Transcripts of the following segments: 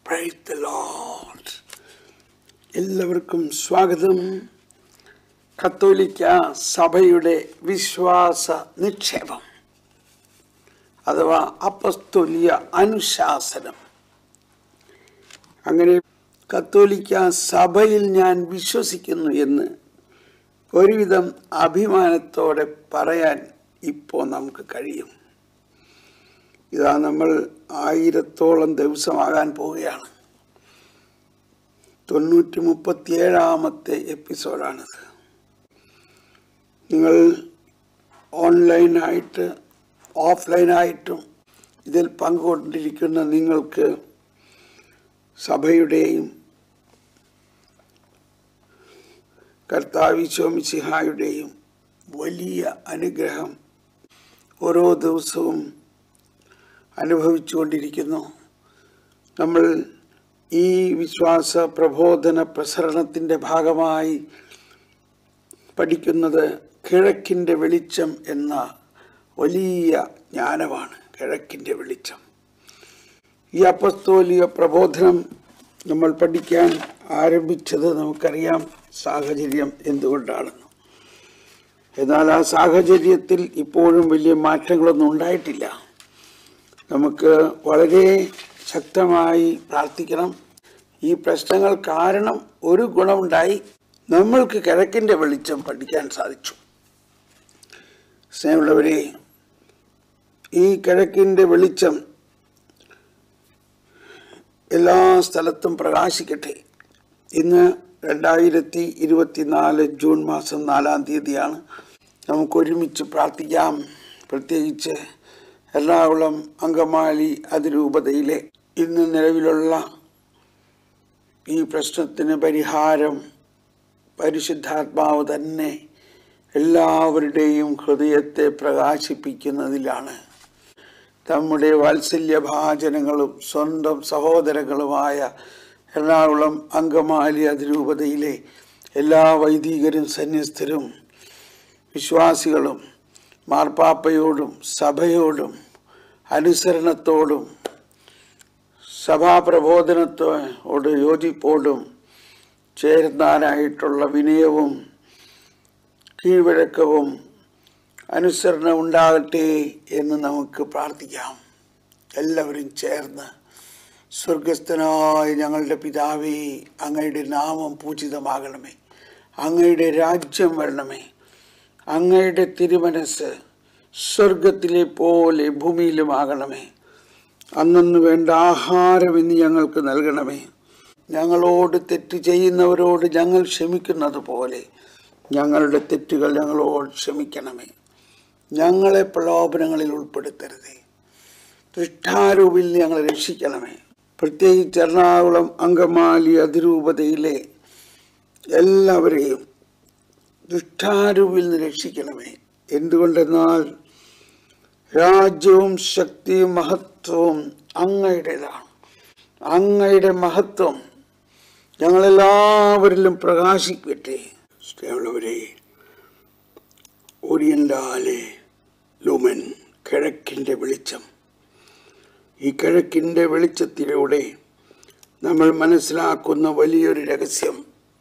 praise the Lord എല്ലാവർക്കും സ്വാഗതം കത്തോലിക്ക സഭയുടെ വിശ്വാസ നിക്ഷേപം അഥവാ അപ്പസ്തോലിയ അനുശാസനം അങ്ങനെ കത്തോലിക്ക സഭയിൽ ഞാൻ വിശ്വസിക്കുന്നു എന്ന് ഒരുവിധം അഭിമാനത്തോടെ പറയാൻ ഇപ്പോൾ നമുക്ക് കഴിയും ഇതാ നമ്മൾ ആയിരത്തോളം ദിവസമാകാൻ പോവുകയാണ് തൊണ്ണൂറ്റി മുപ്പത്തിയേഴാമത്തെ എപ്പിസോഡാണിത് നിങ്ങൾ ഓൺലൈനായിട്ട് ഓഫ്ലൈനായിട്ടും ഇതിൽ പങ്കുകൊണ്ടിരിക്കുന്ന നിങ്ങൾക്ക് സഭയുടെയും കർത്താവിശോമിസിഹായുടെയും വലിയ അനുഗ്രഹം ഓരോ ദിവസവും അനുഭവിച്ചുകൊണ്ടിരിക്കുന്നു നമ്മൾ ഈ വിശ്വാസ പ്രബോധന പ്രസരണത്തിൻ്റെ ഭാഗമായി പഠിക്കുന്നത് കിഴക്കിൻ്റെ വെളിച്ചം എന്ന വലിയ ജ്ഞാനമാണ് കിഴക്കിൻ്റെ വെളിച്ചം ഈ അപ്പസ്തോലിക പ്രബോധനം നമ്മൾ പഠിക്കാൻ ആരംഭിച്ചത് നമുക്കറിയാം സാഹചര്യം എന്തുകൊണ്ടാണെന്ന് എന്നാൽ ആ സാഹചര്യത്തിൽ ഇപ്പോഴും വലിയ മാറ്റങ്ങളൊന്നും ഉണ്ടായിട്ടില്ല നമുക്ക് വളരെ ശക്തമായി പ്രാർത്ഥിക്കണം ഈ പ്രശ്നങ്ങൾ കാരണം ഒരു ഗുണമുണ്ടായി നമ്മൾക്ക് കിഴക്കിൻ്റെ വെളിച്ചം പഠിക്കാൻ സാധിച്ചു സ്നേഹമുള്ളവരെ ഈ കിഴക്കിൻ്റെ വെളിച്ചം എല്ലാ സ്ഥലത്തും പ്രകാശിക്കട്ടെ ഇന്ന് രണ്ടായിരത്തി ഇരുപത്തിനാല് ജൂൺ മാസം നാലാം തീയതിയാണ് നമുക്ക് ഒരുമിച്ച് പ്രാർത്ഥിക്കാം പ്രത്യേകിച്ച് എറണാകുളം അങ്കമാലി അതിരൂപതയിലെ ഇന്ന് നിലവിലുള്ള ഈ പ്രശ്നത്തിന് പരിഹാരം പരിശുദ്ധാത്മാവ് തന്നെ എല്ലാവരുടെയും ഹൃദയത്തെ പ്രകാശിപ്പിക്കുന്നതിലാണ് നമ്മുടെ വാത്സല്യഭാചനങ്ങളും സ്വന്തം സഹോദരങ്ങളുമായ എറണാകുളം അങ്കമാലി അതിരൂപതയിലെ എല്ലാ വൈദികരും സന്യസ്തരും വിശ്വാസികളും മാർപ്പാപ്പയോടും സഭയോടും അനുസരണത്തോടും സഭാപ്രബോധനത്തോട് യോജിപ്പോടും ചേർന്നാനായിട്ടുള്ള വിനയവും കീഴ്വഴക്കവും അനുസരണ ഉണ്ടാകട്ടെ എന്ന് നമുക്ക് പ്രാർത്ഥിക്കാം എല്ലാവരും ചേർന്ന് സ്വർഗസ്ഥനായ ഞങ്ങളുടെ പിതാവേ അങ്ങയുടെ നാമം പൂജിതമാകണമേ അങ്ങയുടെ രാജ്യം വരണമേ അങ്ങയുടെ തിരുമനസ് സ്വർഗത്തിലെ പോലെ ഭൂമിയിലുമാകണമേ അന്നു വേണ്ട ആഹാരം ഇന്ന് ഞങ്ങൾക്ക് നൽകണമേ ഞങ്ങളോട് തെറ്റ് ചെയ്യുന്നവരോട് ഞങ്ങൾ ക്ഷമിക്കുന്നത് പോലെ ഞങ്ങളുടെ തെറ്റുകൾ ഞങ്ങളോട് ക്ഷമിക്കണമേ ഞങ്ങളെ പ്രലോഭനങ്ങളിൽ ഉൾപ്പെടുത്തരുതേ ദൃഷ്ടാരൂപിൽ ഞങ്ങളെ രക്ഷിക്കണമേ പ്രത്യേകിച്ച് എറണാകുളം അങ്കമാലി അതിരൂപതയിലെ എല്ലാവരെയും ദുഷ്ടാരൂപിൽ നിന്ന് രക്ഷിക്കണമേ എന്തുകൊണ്ടെന്നാൽ രാജ്യവും ശക്തിയും മഹത്വവും അങ്ങയുടേതാണ് അങ്ങയുടെ മഹത്വം ഞങ്ങളെല്ലാവരിലും പ്രകാശിക്കട്ടെ സ്നേഹമുള്ളവരെ ഓരിയന്റാലെ ലുമൻ കിഴക്കിൻ്റെ വെളിച്ചം ഈ കിഴക്കിൻ്റെ വെളിച്ചത്തിലൂടെ നമ്മൾ മനസ്സിലാക്കുന്ന വലിയൊരു രഹസ്യം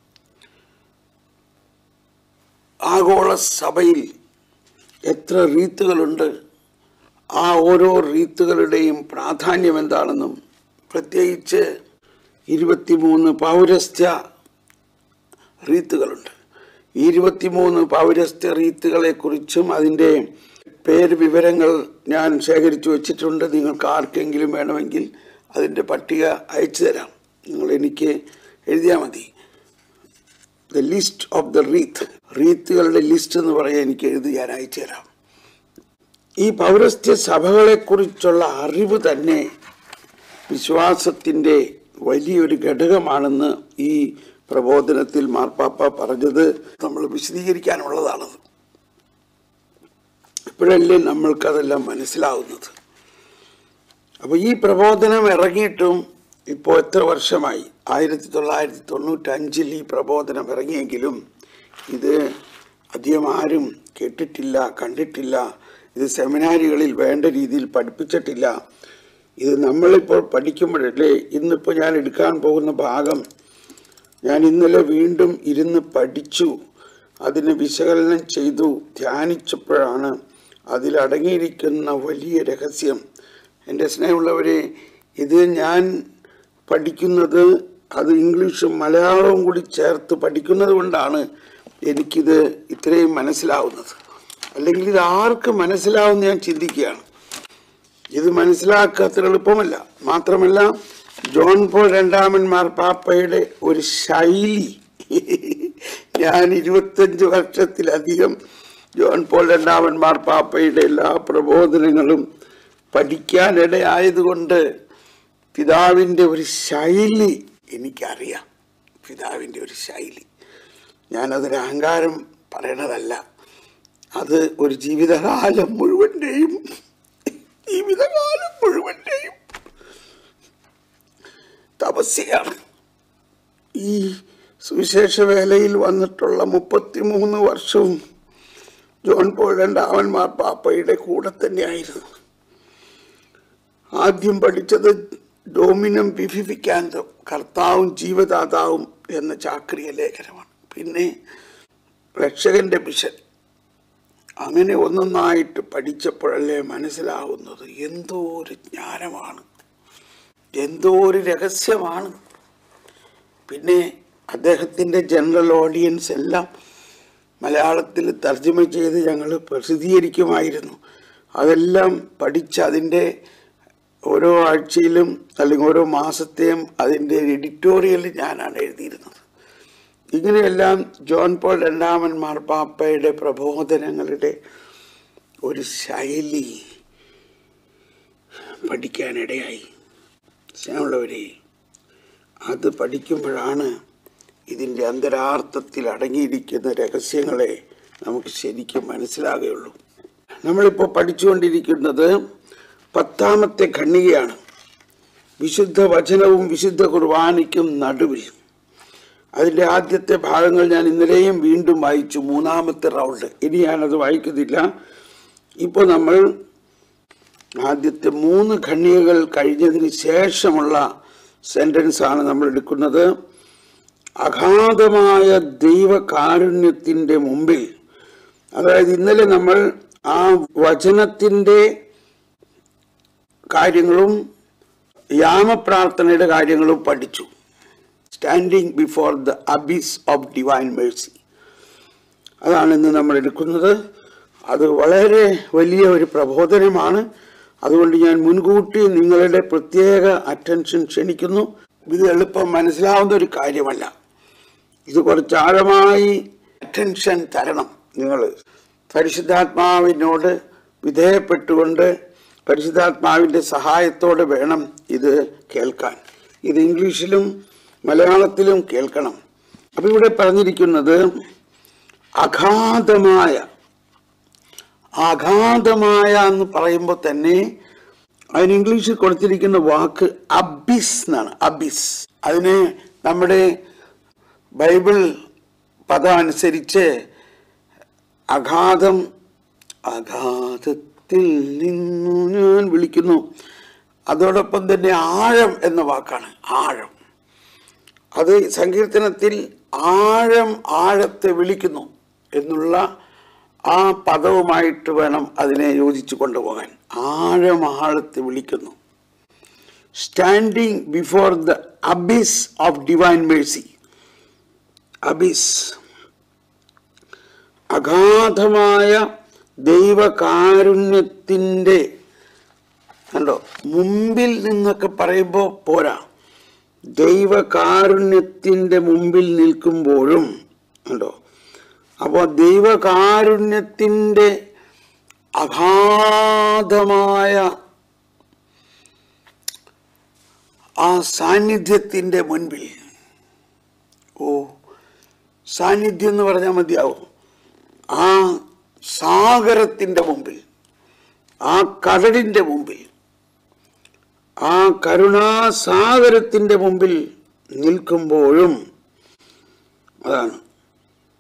ആഗോള സഭയിൽ എത്ര റീത്തുകളുണ്ട് ആ ഓരോ റീത്തുകളുടെയും പ്രാധാന്യം എന്താണെന്നും പ്രത്യേകിച്ച് ഇരുപത്തിമൂന്ന് പൗരസ്ത്യ റീത്തുകളുണ്ട് ഈ ഇരുപത്തിമൂന്ന് പൗരസ്ത്യ റീത്തുകളെക്കുറിച്ചും അതിൻ്റെ പേര് വിവരങ്ങൾ ഞാൻ ശേഖരിച്ചു വച്ചിട്ടുണ്ട് നിങ്ങൾക്ക് ആർക്കെങ്കിലും വേണമെങ്കിൽ അതിൻ്റെ പട്ടിക അയച്ചു തരാം നിങ്ങൾ എനിക്ക് എഴുതിയാൽ മതി the list of the wreath റീത്തുകളുടെ ലിസ്റ്റ് എന്ന് പറയാൻ എനിക്ക് എഴുതി ഞാൻ അയച്ചു തരാം ഈ പൗരസ്ത്യ സഭകളെക്കുറിച്ചുള്ള അറിവ് തന്നെ വിശ്വാസത്തിൻ്റെ വലിയൊരു ഘടകമാണെന്ന് ഈ പ്രബോധനത്തിൽ മാർപ്പാപ്പ പറഞ്ഞത് നമ്മൾ വിശദീകരിക്കാനുള്ളതാണത് ഇപ്പോഴല്ലേ നമ്മൾക്കതെല്ലാം മനസ്സിലാവുന്നത് അപ്പോൾ ഈ പ്രബോധനം ഇറങ്ങിയിട്ടും ഇപ്പോൾ എത്ര വർഷമായി ആയിരത്തി തൊള്ളായിരത്തി തൊണ്ണൂറ്റഞ്ചിൽ ഈ പ്രബോധനം ഇറങ്ങിയെങ്കിലും ഇത് അധികം ആരും കേട്ടിട്ടില്ല കണ്ടിട്ടില്ല ഇത് സെമിനാരികളിൽ വേണ്ട രീതിയിൽ പഠിപ്പിച്ചിട്ടില്ല ഇത് നമ്മളിപ്പോൾ പഠിക്കുമ്പോഴല്ലേ ഇന്നിപ്പോൾ ഞാൻ എടുക്കാൻ പോകുന്ന ഭാഗം ഞാൻ ഇന്നലെ വീണ്ടും ഇരുന്ന് പഠിച്ചു അതിനെ വിശകലനം ചെയ്തു ധ്യാനിച്ചപ്പോഴാണ് അതിലടങ്ങിയിരിക്കുന്ന വലിയ രഹസ്യം എൻ്റെ സ്നേഹമുള്ളവരെ ഇത് ഞാൻ പഠിക്കുന്നത് അത് ഇംഗ്ലീഷും മലയാളവും കൂടി ചേർത്ത് പഠിക്കുന്നത് കൊണ്ടാണ് എനിക്കിത് ഇത്രയും മനസ്സിലാവുന്നത് അല്ലെങ്കിൽ ഇത് ആർക്ക് മനസ്സിലാവും ഞാൻ ചിന്തിക്കുകയാണ് ഇത് മനസ്സിലാക്കാത്ര എളുപ്പമല്ല മാത്രമല്ല ജോൺ പോൾ രണ്ടാമൻ മാർപ്പാപ്പയുടെ ഒരു ശൈലി ഞാൻ ഇരുപത്തഞ്ച് വർഷത്തിലധികം ജോൺ പോൾ രണ്ടാമൻ മാർപ്പാപ്പയുടെ എല്ലാ പ്രബോധനങ്ങളും പഠിക്കാനിടയായതുകൊണ്ട് പിതാവിൻ്റെ ഒരു ശൈലി എനിക്കറിയാം പിതാവിൻ്റെ ഒരു ശൈലി ഞാനതൊരു അഹങ്കാരം പറയണതല്ല അത് ഒരു ജീവിതകാലം മുഴുവൻ്റെയും ജീവിതകാലം മുഴുവൻ്റെയും തപസ്യയാണ് ഈ സുവിശേഷ വേലയിൽ വന്നിട്ടുള്ള മുപ്പത്തിമൂന്ന് വർഷവും ജോൺ പോൾ രണ്ടാമന്മാർ പാപ്പയുടെ കൂടെ തന്നെയായിരുന്നു ആദ്യം പഠിച്ചത് ഡോമിനം വിഭിവിക്കാന്തം കർത്താവും ജീവദാതാവും എന്ന ചാക്രിയ ലേഖനമാണ് പിന്നെ രക്ഷകന്റെ മിഷൻ അങ്ങനെ ഒന്നൊന്നായിട്ട് പഠിച്ചപ്പോഴല്ലേ മനസ്സിലാവുന്നത് എന്തോ ഒരു ജ്ഞാനമാണ് എന്തോ ഒരു രഹസ്യമാണ് പിന്നെ അദ്ദേഹത്തിൻ്റെ ജനറൽ ഓഡിയൻസ് എല്ലാം മലയാളത്തിൽ തർജ്ജമ ചെയ്ത് ഞങ്ങൾ പ്രസിദ്ധീകരിക്കുമായിരുന്നു അതെല്ലാം പഠിച്ച് അതിൻ്റെ ഓരോ ആഴ്ചയിലും അല്ലെങ്കിൽ ഓരോ മാസത്തെയും അതിൻ്റെ എഡിറ്റോറിയൽ ഞാനാണ് എഴുതിയിരുന്നത് ഇങ്ങനെയെല്ലാം ജോൺ പോൾ രണ്ടാമൻ മാർപ്പാപ്പയുടെ പ്രബോധനങ്ങളുടെ ഒരു ശൈലി പഠിക്കാനിടയായി സ്നേഹമുള്ളവരെ അത് പഠിക്കുമ്പോഴാണ് ഇതിൻ്റെ അന്തരാർത്ഥത്തിൽ അടങ്ങിയിരിക്കുന്ന രഹസ്യങ്ങളെ നമുക്ക് ശരിക്കും മനസ്സിലാകുകയുള്ളൂ നമ്മളിപ്പോൾ പഠിച്ചുകൊണ്ടിരിക്കുന്നത് പത്താമത്തെ ഖണ്ഡികയാണ് വിശുദ്ധ വചനവും വിശുദ്ധ കുർബാനയ്ക്കും നടുവിൽ അതിൻ്റെ ആദ്യത്തെ ഭാഗങ്ങൾ ഞാൻ ഇന്നലെയും വീണ്ടും വായിച്ചു മൂന്നാമത്തെ റൗണ്ട് ഇനി ഞാനത് വായിക്കുന്നില്ല ഇപ്പോൾ നമ്മൾ ആദ്യത്തെ മൂന്ന് ഖണ്ഡികകൾ കഴിഞ്ഞതിന് ശേഷമുള്ള സെന്റൻസ് ആണ് നമ്മൾ എടുക്കുന്നത് അഗാധമായ ദൈവകാരുണ്യത്തിൻ്റെ മുമ്പിൽ അതായത് ഇന്നലെ നമ്മൾ ആ വചനത്തിൻ്റെ കാര്യങ്ങളും യാമപ്രാർത്ഥനയുടെ കാര്യങ്ങളും പഠിച്ചു standing before the abyss of divine mercy അതാണ് ഇന്ന് നമ്മൾ എടുക്കുന്നത് അത് വളരെ വലിയ ഒരു പ്രബോധനമാണ് അതുകൊണ്ട് ഞാൻ മുൻകൂട്ടി നിങ്ങളുടെ പ്രത്യേക അറ്റൻഷൻ ക്ഷണിക്കുന്നു ഇത് എളുപ്പം മനസ്സിലാവുന്ന ഒരു കാര്യമല്ല ഇത് കുറച്ച് ആഴമായി അറ്റൻഷൻ തരണം നിങ്ങൾ പരിശുദ്ധാത്മാവിനോട് വിധേയപ്പെട്ടുകൊണ്ട് പരിശുദ്ധാത്മാവിൻ്റെ സഹായത്തോടെ വേണം ഇത് കേൾക്കാൻ ഇത് ഇംഗ്ലീഷിലും മലയാളത്തിലും കേൾക്കണം അപ്പം ഇവിടെ പറഞ്ഞിരിക്കുന്നത് അഗാധമായ അഗാധമായ എന്ന് പറയുമ്പോൾ തന്നെ അതിന് ഇംഗ്ലീഷിൽ കൊടുത്തിരിക്കുന്ന വാക്ക് അബിസ് എന്നാണ് അബിസ് അതിന് നമ്മുടെ ബൈബിൾ പദം അനുസരിച്ച് അഗാധം അഗാധത്തിൽ നിന്നു ഞാൻ വിളിക്കുന്നു അതോടൊപ്പം തന്നെ ആഴം എന്ന വാക്കാണ് ആഴം അത് സങ്കീർത്തനത്തിൽ ആഴം ആഴത്തെ വിളിക്കുന്നു എന്നുള്ള ആ പദവുമായിട്ട് വേണം അതിനെ യോജിച്ചു കൊണ്ടുപോകാൻ ആഴം ആഴത്തെ വിളിക്കുന്നു standing before the abyss of divine mercy abyss അഗാധമായ ദൈവകാരുണ്യത്തിൻ്റെ കണ്ടോ മുമ്പിൽ നിന്നൊക്കെ പറയുമ്പോൾ പോരാ ദൈവകാരുണ്യത്തിൻ്റെ മുമ്പിൽ നിൽക്കുമ്പോഴും കണ്ടോ അപ്പോൾ ദൈവകാരുണ്യത്തിൻ്റെ അഗാധമായ ആ സാന്നിധ്യത്തിൻ്റെ മുൻപിൽ ഓ സാന്നിധ്യം എന്ന് പറഞ്ഞാൽ മതിയാവും ആ സാഗരത്തിൻ്റെ മുമ്പിൽ ആ കടലിൻ്റെ മുമ്പിൽ ആ കരുണാസാഗരത്തിൻ്റെ മുമ്പിൽ നിൽക്കുമ്പോഴും അതാണ്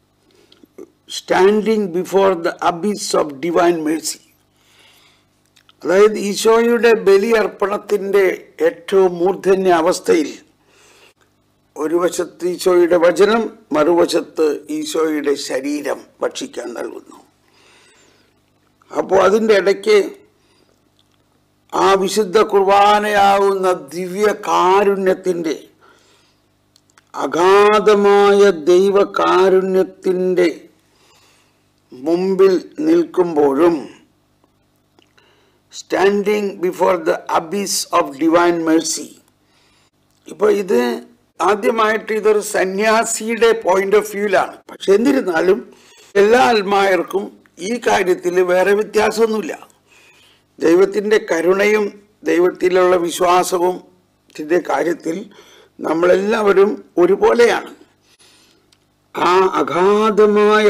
standing before the abyss of divine mercy അതായത് ഈശോയുടെ ബലിയർപ്പണത്തിൻ്റെ ഏറ്റവും മൂർധന്യ അവസ്ഥയിൽ ഒരു വശത്ത് ഈശോയുടെ വചനം മറുവശത്ത് ഈശോയുടെ ശരീരം ഭക്ഷിക്കാൻ നൽകുന്നു അപ്പോൾ അതിൻ്റെ ഇടയ്ക്ക് ആ വിശുദ്ധ കുർബാനയാവുന്ന ദിവ്യ കാരുണ്യത്തിൻ്റെ അഗാധമായ ദൈവകാരുണ്യത്തിൻ്റെ മുമ്പിൽ നിൽക്കുമ്പോഴും standing before the abyss of divine mercy ഇപ്പോൾ ഇത് ആദ്യമായിട്ട് ഇതൊരു സന്യാസിയുടെ പോയിന്റ് ഓഫ് വ്യൂവിലാണ് പക്ഷെ എന്നിരുന്നാലും എല്ലാ ആത്മായർക്കും ഈ കാര്യത്തിൽ വേറെ വ്യത്യാസമൊന്നുമില്ല ദൈവത്തിൻ്റെ കരുണയും ദൈവത്തിലുള്ള വിശ്വാസവും ഇതിൻ്റെ കാര്യത്തിൽ നമ്മളെല്ലാവരും ഒരുപോലെയാണ് ആ അഗാധമായ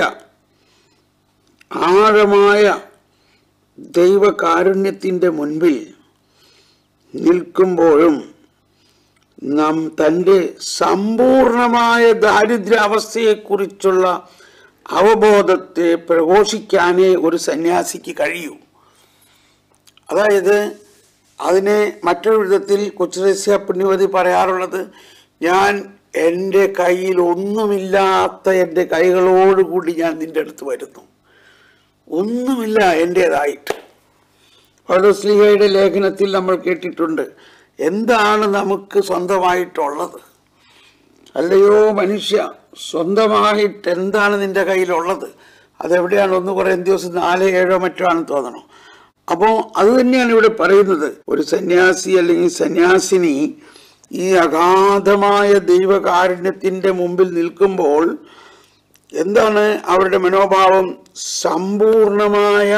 ആഴമായ ദൈവകാരുണ്യത്തിൻ്റെ മുൻപിൽ നിൽക്കുമ്പോഴും നാം തൻ്റെ സമ്പൂർണമായ ദാരിദ്ര്യാവസ്ഥയെക്കുറിച്ചുള്ള അവബോധത്തെ പ്രഘോഷിക്കാനേ ഒരു സന്യാസിക്ക് കഴിയൂ അതായത് അതിനെ മറ്റൊരു വിധത്തിൽ കൊച്ചുരസ്യ പുണ്യവതി പറയാറുള്ളത് ഞാൻ എൻ്റെ കയ്യിൽ ഒന്നുമില്ലാത്ത എൻ്റെ കൈകളോടുകൂടി ഞാൻ നിൻ്റെ അടുത്ത് വരുന്നു ഒന്നുമില്ല എൻ്റേതായിട്ട് പൗലോസ്ലിഹയുടെ ലേഖനത്തിൽ നമ്മൾ കേട്ടിട്ടുണ്ട് എന്താണ് നമുക്ക് സ്വന്തമായിട്ടുള്ളത് അല്ലയോ മനുഷ്യ സ്വന്തമായിട്ട് എന്താണ് നിന്റെ കയ്യിലുള്ളത് അതെവിടെയാണ് ഒന്ന് കുറേ ദിവസം നാല് ഏഴോ മറ്റോ ആണെന്ന് തോന്നണം അപ്പോൾ അത് തന്നെയാണ് ഇവിടെ പറയുന്നത് ഒരു സന്യാസി അല്ലെങ്കിൽ സന്യാസിനി ഈ അഗാധമായ ദൈവകാരുണ്യത്തിൻ്റെ മുമ്പിൽ നിൽക്കുമ്പോൾ എന്താണ് അവരുടെ മനോഭാവം സമ്പൂർണമായ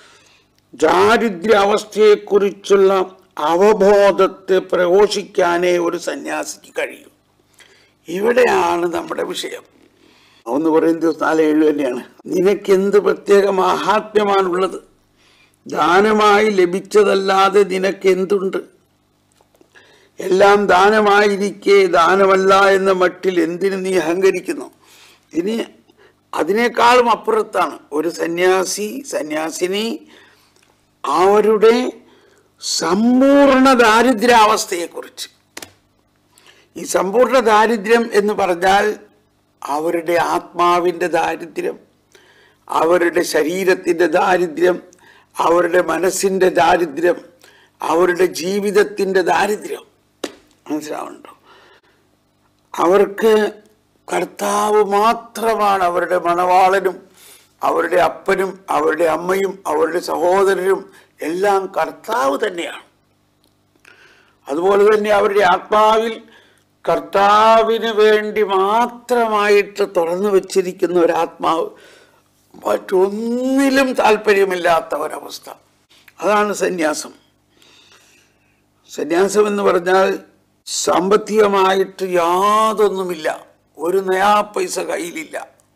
ദാരിദ്ര്യാവസ്ഥയെക്കുറിച്ചുള്ള അവബോധത്തെ പ്രഘോഷിക്കാനേ ഒരു സന്യാസിക്ക് കഴിയും ഇവിടെയാണ് നമ്മുടെ വിഷയം ഒന്ന് പറയുന്നത് നാല് ഏഴ് തന്നെയാണ് നിനക്കെന്ത് പ്രത്യേക മഹാത്മ്യമാണുള്ളത് ദാനമായി ലഭിച്ചതല്ലാതെ നിനക്കെന്തുണ്ട് എല്ലാം ദാനമായിരിക്കെ ദാനമല്ല എന്ന മട്ടിൽ എന്തിനു നീ അഹങ്കരിക്കുന്നു ഇനി അതിനേക്കാളും അപ്പുറത്താണ് ഒരു സന്യാസി സന്യാസിനി അവരുടെ സമ്പൂർണ്ണ ദാരിദ്ര്യാവസ്ഥയെക്കുറിച്ച് ഈ സമ്പൂർണ്ണ ദാരിദ്ര്യം എന്ന് പറഞ്ഞാൽ അവരുടെ ആത്മാവിൻ്റെ ദാരിദ്ര്യം അവരുടെ ശരീരത്തിൻ്റെ ദാരിദ്ര്യം അവരുടെ മനസ്സിൻ്റെ ദാരിദ്ര്യം അവരുടെ ജീവിതത്തിൻ്റെ ദാരിദ്ര്യം മനസ്സിലാവുന്നുണ്ടോ അവർക്ക് കർത്താവ് മാത്രമാണ് അവരുടെ മണവാളനും അവരുടെ അപ്പനും അവരുടെ അമ്മയും അവരുടെ സഹോദരനും എല്ലാം കർത്താവ് തന്നെയാണ് അതുപോലെ തന്നെ അവരുടെ ആത്മാവിൽ കർത്താവിന് വേണ്ടി മാത്രമായിട്ട് തുറന്നു വച്ചിരിക്കുന്ന ഒരാത്മാവ് മറ്റൊന്നിലും താല്പര്യമില്ലാത്ത ഒരവസ്ഥ അതാണ് സന്യാസം സന്യാസം എന്ന് പറഞ്ഞാൽ സാമ്പത്തികമായിട്ട് യാതൊന്നുമില്ല ഒരു നയാ പൈസ കയ്യിലില്ല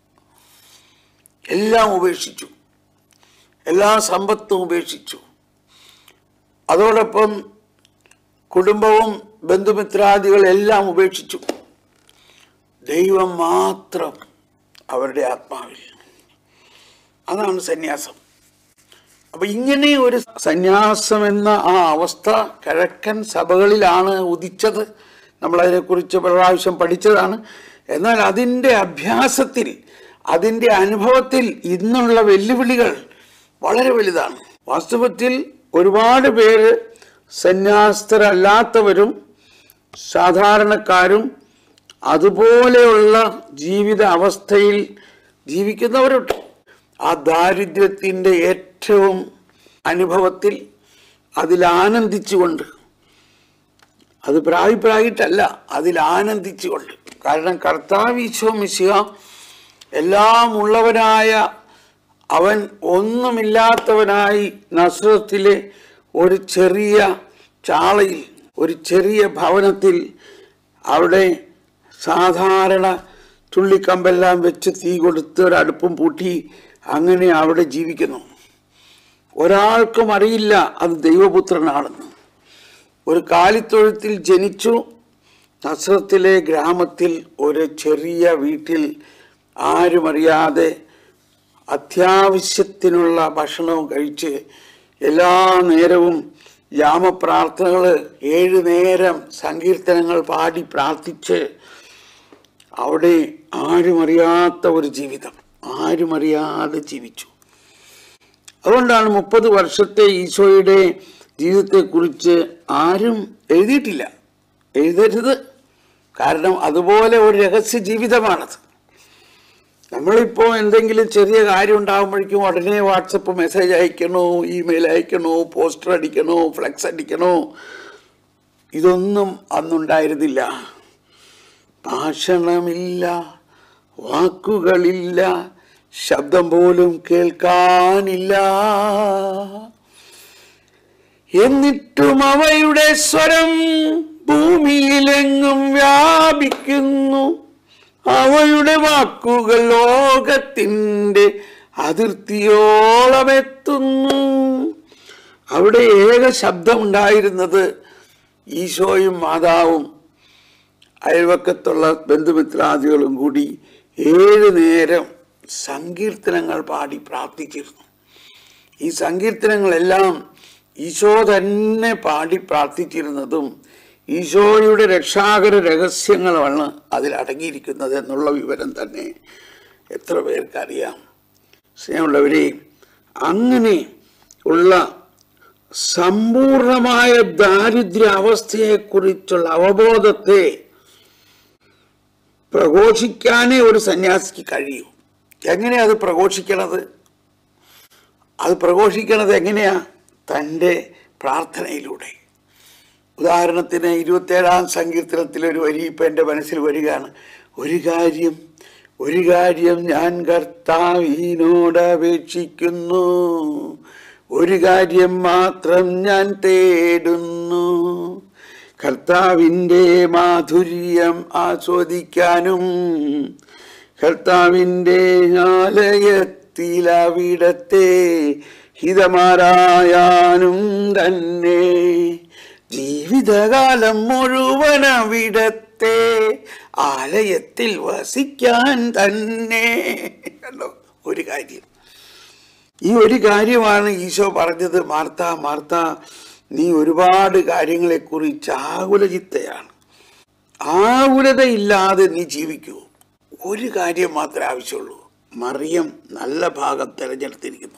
എല്ലാം ഉപേക്ഷിച്ചു എല്ലാ സമ്പത്തും ഉപേക്ഷിച്ചു അതോടൊപ്പം കുടുംബവും ബന്ധുമിത്രാദികളെല്ലാം ഉപേക്ഷിച്ചു ദൈവം മാത്രം അവരുടെ ആത്മാവിൽ അതാണ് സന്യാസം അപ്പൊ ഇങ്ങനെ ഒരു സന്യാസം എന്ന ആ അവസ്ഥ കിഴക്കൻ സഭകളിലാണ് ഉദിച്ചത് നമ്മൾ അതിനെക്കുറിച്ച് പല പ്രാവശ്യം പഠിച്ചതാണ് എന്നാൽ അതിൻ്റെ അഭ്യാസത്തിൽ അതിൻ്റെ അനുഭവത്തിൽ ഇന്നുള്ള വെല്ലുവിളികൾ വളരെ വലുതാണ് വാസ്തവത്തിൽ ഒരുപാട് പേര് സന്യാസ്തരല്ലാത്തവരും സാധാരണക്കാരും അതുപോലെയുള്ള ജീവിത അവസ്ഥയിൽ ജീവിക്കുന്നവരുണ്ട് ആ ദാരിദ്ര്യത്തിൻ്റെ ഏറ്റവും അനുഭവത്തിൽ അതിൽ ആനന്ദിച്ചുകൊണ്ട് അത് പ്രായി പ്രായിട്ടല്ല അതിൽ ആനന്ദിച്ചുകൊണ്ട് കാരണം കർത്താവ് ഈശോ മിശിഹ എല്ലാം ഉള്ളവനായ അവൻ ഒന്നുമില്ലാത്തവനായി നസ്രത്തിലെ ഒരു ചെറിയ ചാളയിൽ ഒരു ചെറിയ ഭവനത്തിൽ അവിടെ സാധാരണ ചുള്ളിക്കമ്പെല്ലാം വെച്ച് തീ കൊടുത്ത് ഒരടുപ്പും പൂട്ടി അങ്ങനെ അവിടെ ജീവിക്കുന്നു ഒരാൾക്കും അറിയില്ല അത് ദൈവപുത്രനാണെന്ന് ഒരു കാലിത്തൊഴുത്തിൽ ജനിച്ചു നസ്രത്തിലെ ഗ്രാമത്തിൽ ഒരു ചെറിയ വീട്ടിൽ ആരും അറിയാതെ അത്യാവശ്യത്തിനുള്ള ഭക്ഷണവും കഴിച്ച് എല്ലാ നേരവും യാമപ്രാർത്ഥനകൾ ഏഴു നേരം സങ്കീർത്തനങ്ങൾ പാടി പ്രാർത്ഥിച്ച് അവിടെ ആരുമറിയാത്ത ഒരു ജീവിതം ആരുമറിയാതെ ജീവിച്ചു അതുകൊണ്ടാണ് മുപ്പത് വർഷത്തെ ഈശോയുടെ ജീവിതത്തെക്കുറിച്ച് ആരും എഴുതിയിട്ടില്ല എഴുതരുത് കാരണം അതുപോലെ ഒരു രഹസ്യ ജീവിതമാണത് നമ്മളിപ്പോൾ എന്തെങ്കിലും ചെറിയ കാര്യം ഉണ്ടാകുമ്പോഴേക്കും ഉടനെ വാട്സപ്പ് മെസ്സേജ് അയക്കണോ ഇമെയിൽ അയക്കണോ പോസ്റ്റർ അടിക്കണോ ഫ്ലെക്സ് അടിക്കണോ ഇതൊന്നും അന്നുണ്ടായിരുന്നില്ല ഭാഷണമില്ല വാക്കുകളില്ല ശബ്ദം പോലും കേൾക്കാനില്ല എന്നിട്ടും അവയുടെ സ്വരം ഭൂമിയിലെങ്ങും വ്യാപിക്കുന്നു അവയുടെ വാക്കുകൾ ലോകത്തിൻ്റെ അതിർത്തിയോളം എത്തുന്നു അവിടെ ഏക ശബ്ദം ഉണ്ടായിരുന്നത് ഈശോയും മാതാവും അയൽവക്കത്തുള്ള ബന്ധുമിത്രാദികളും കൂടി ഏഴ് നേരം സങ്കീർത്തനങ്ങൾ പാടി പ്രാർത്ഥിച്ചിരുന്നു ഈ സങ്കീർത്തനങ്ങളെല്ലാം ഈശോ തന്നെ പാടി പ്രാർത്ഥിച്ചിരുന്നതും ഈശോയുടെ രക്ഷാകര രഹസ്യങ്ങളാണ് അതിൽ അടങ്ങിയിരിക്കുന്നത് എന്നുള്ള വിവരം തന്നെ എത്ര പേർക്കറിയാം സ്നേഹമുള്ളവരെ അങ്ങനെ ഉള്ള സമ്പൂർണമായ ദാരിദ്ര്യ അവസ്ഥയെക്കുറിച്ചുള്ള അവബോധത്തെ പ്രഘോഷിക്കാനേ ഒരു സന്യാസിക്ക് കഴിയൂ എങ്ങനെയാ അത് പ്രഘോഷിക്കണത് അത് പ്രഘോഷിക്കണത് എങ്ങനെയാ തൻ്റെ പ്രാർത്ഥനയിലൂടെ ഉദാഹരണത്തിന് ഇരുപത്തേഴാം സങ്കീർത്തനത്തിൽ ഒരു വരി ഇപ്പം എൻ്റെ മനസ്സിൽ വരികയാണ് ഒരു കാര്യം ഒരു കാര്യം ഞാൻ കർത്താവിനോട് അപേക്ഷിക്കുന്നു ഒരു കാര്യം മാത്രം ഞാൻ തേടുന്നു കർത്താവിൻ്റെ മാധുര്യം ആസ്വദിക്കാനും കർത്താവിൻ്റെ ആലയത്തിൽ അവിടത്തെ ഹിതമാരായാനും തന്നെ ജീവിതകാലം മുഴുവൻ അവിടത്തെ ആലയത്തിൽ വസിക്കാൻ തന്നെ കണ്ടോ ഒരു കാര്യം ഈ ഒരു കാര്യമാണ് ഈശോ പറഞ്ഞത് മാർത്ത മാർത്ത നീ ഒരുപാട് കാര്യങ്ങളെക്കുറിച്ച് ആകുലചിത്തയാണ് ആകുലതയില്ലാതെ നീ ജീവിക്കൂ ഒരു കാര്യം മാത്രമേ ആവശ്യമുള്ളൂ മറിയം നല്ല ഭാഗം തിരഞ്ഞെടുത്തിരിക്കുന്നു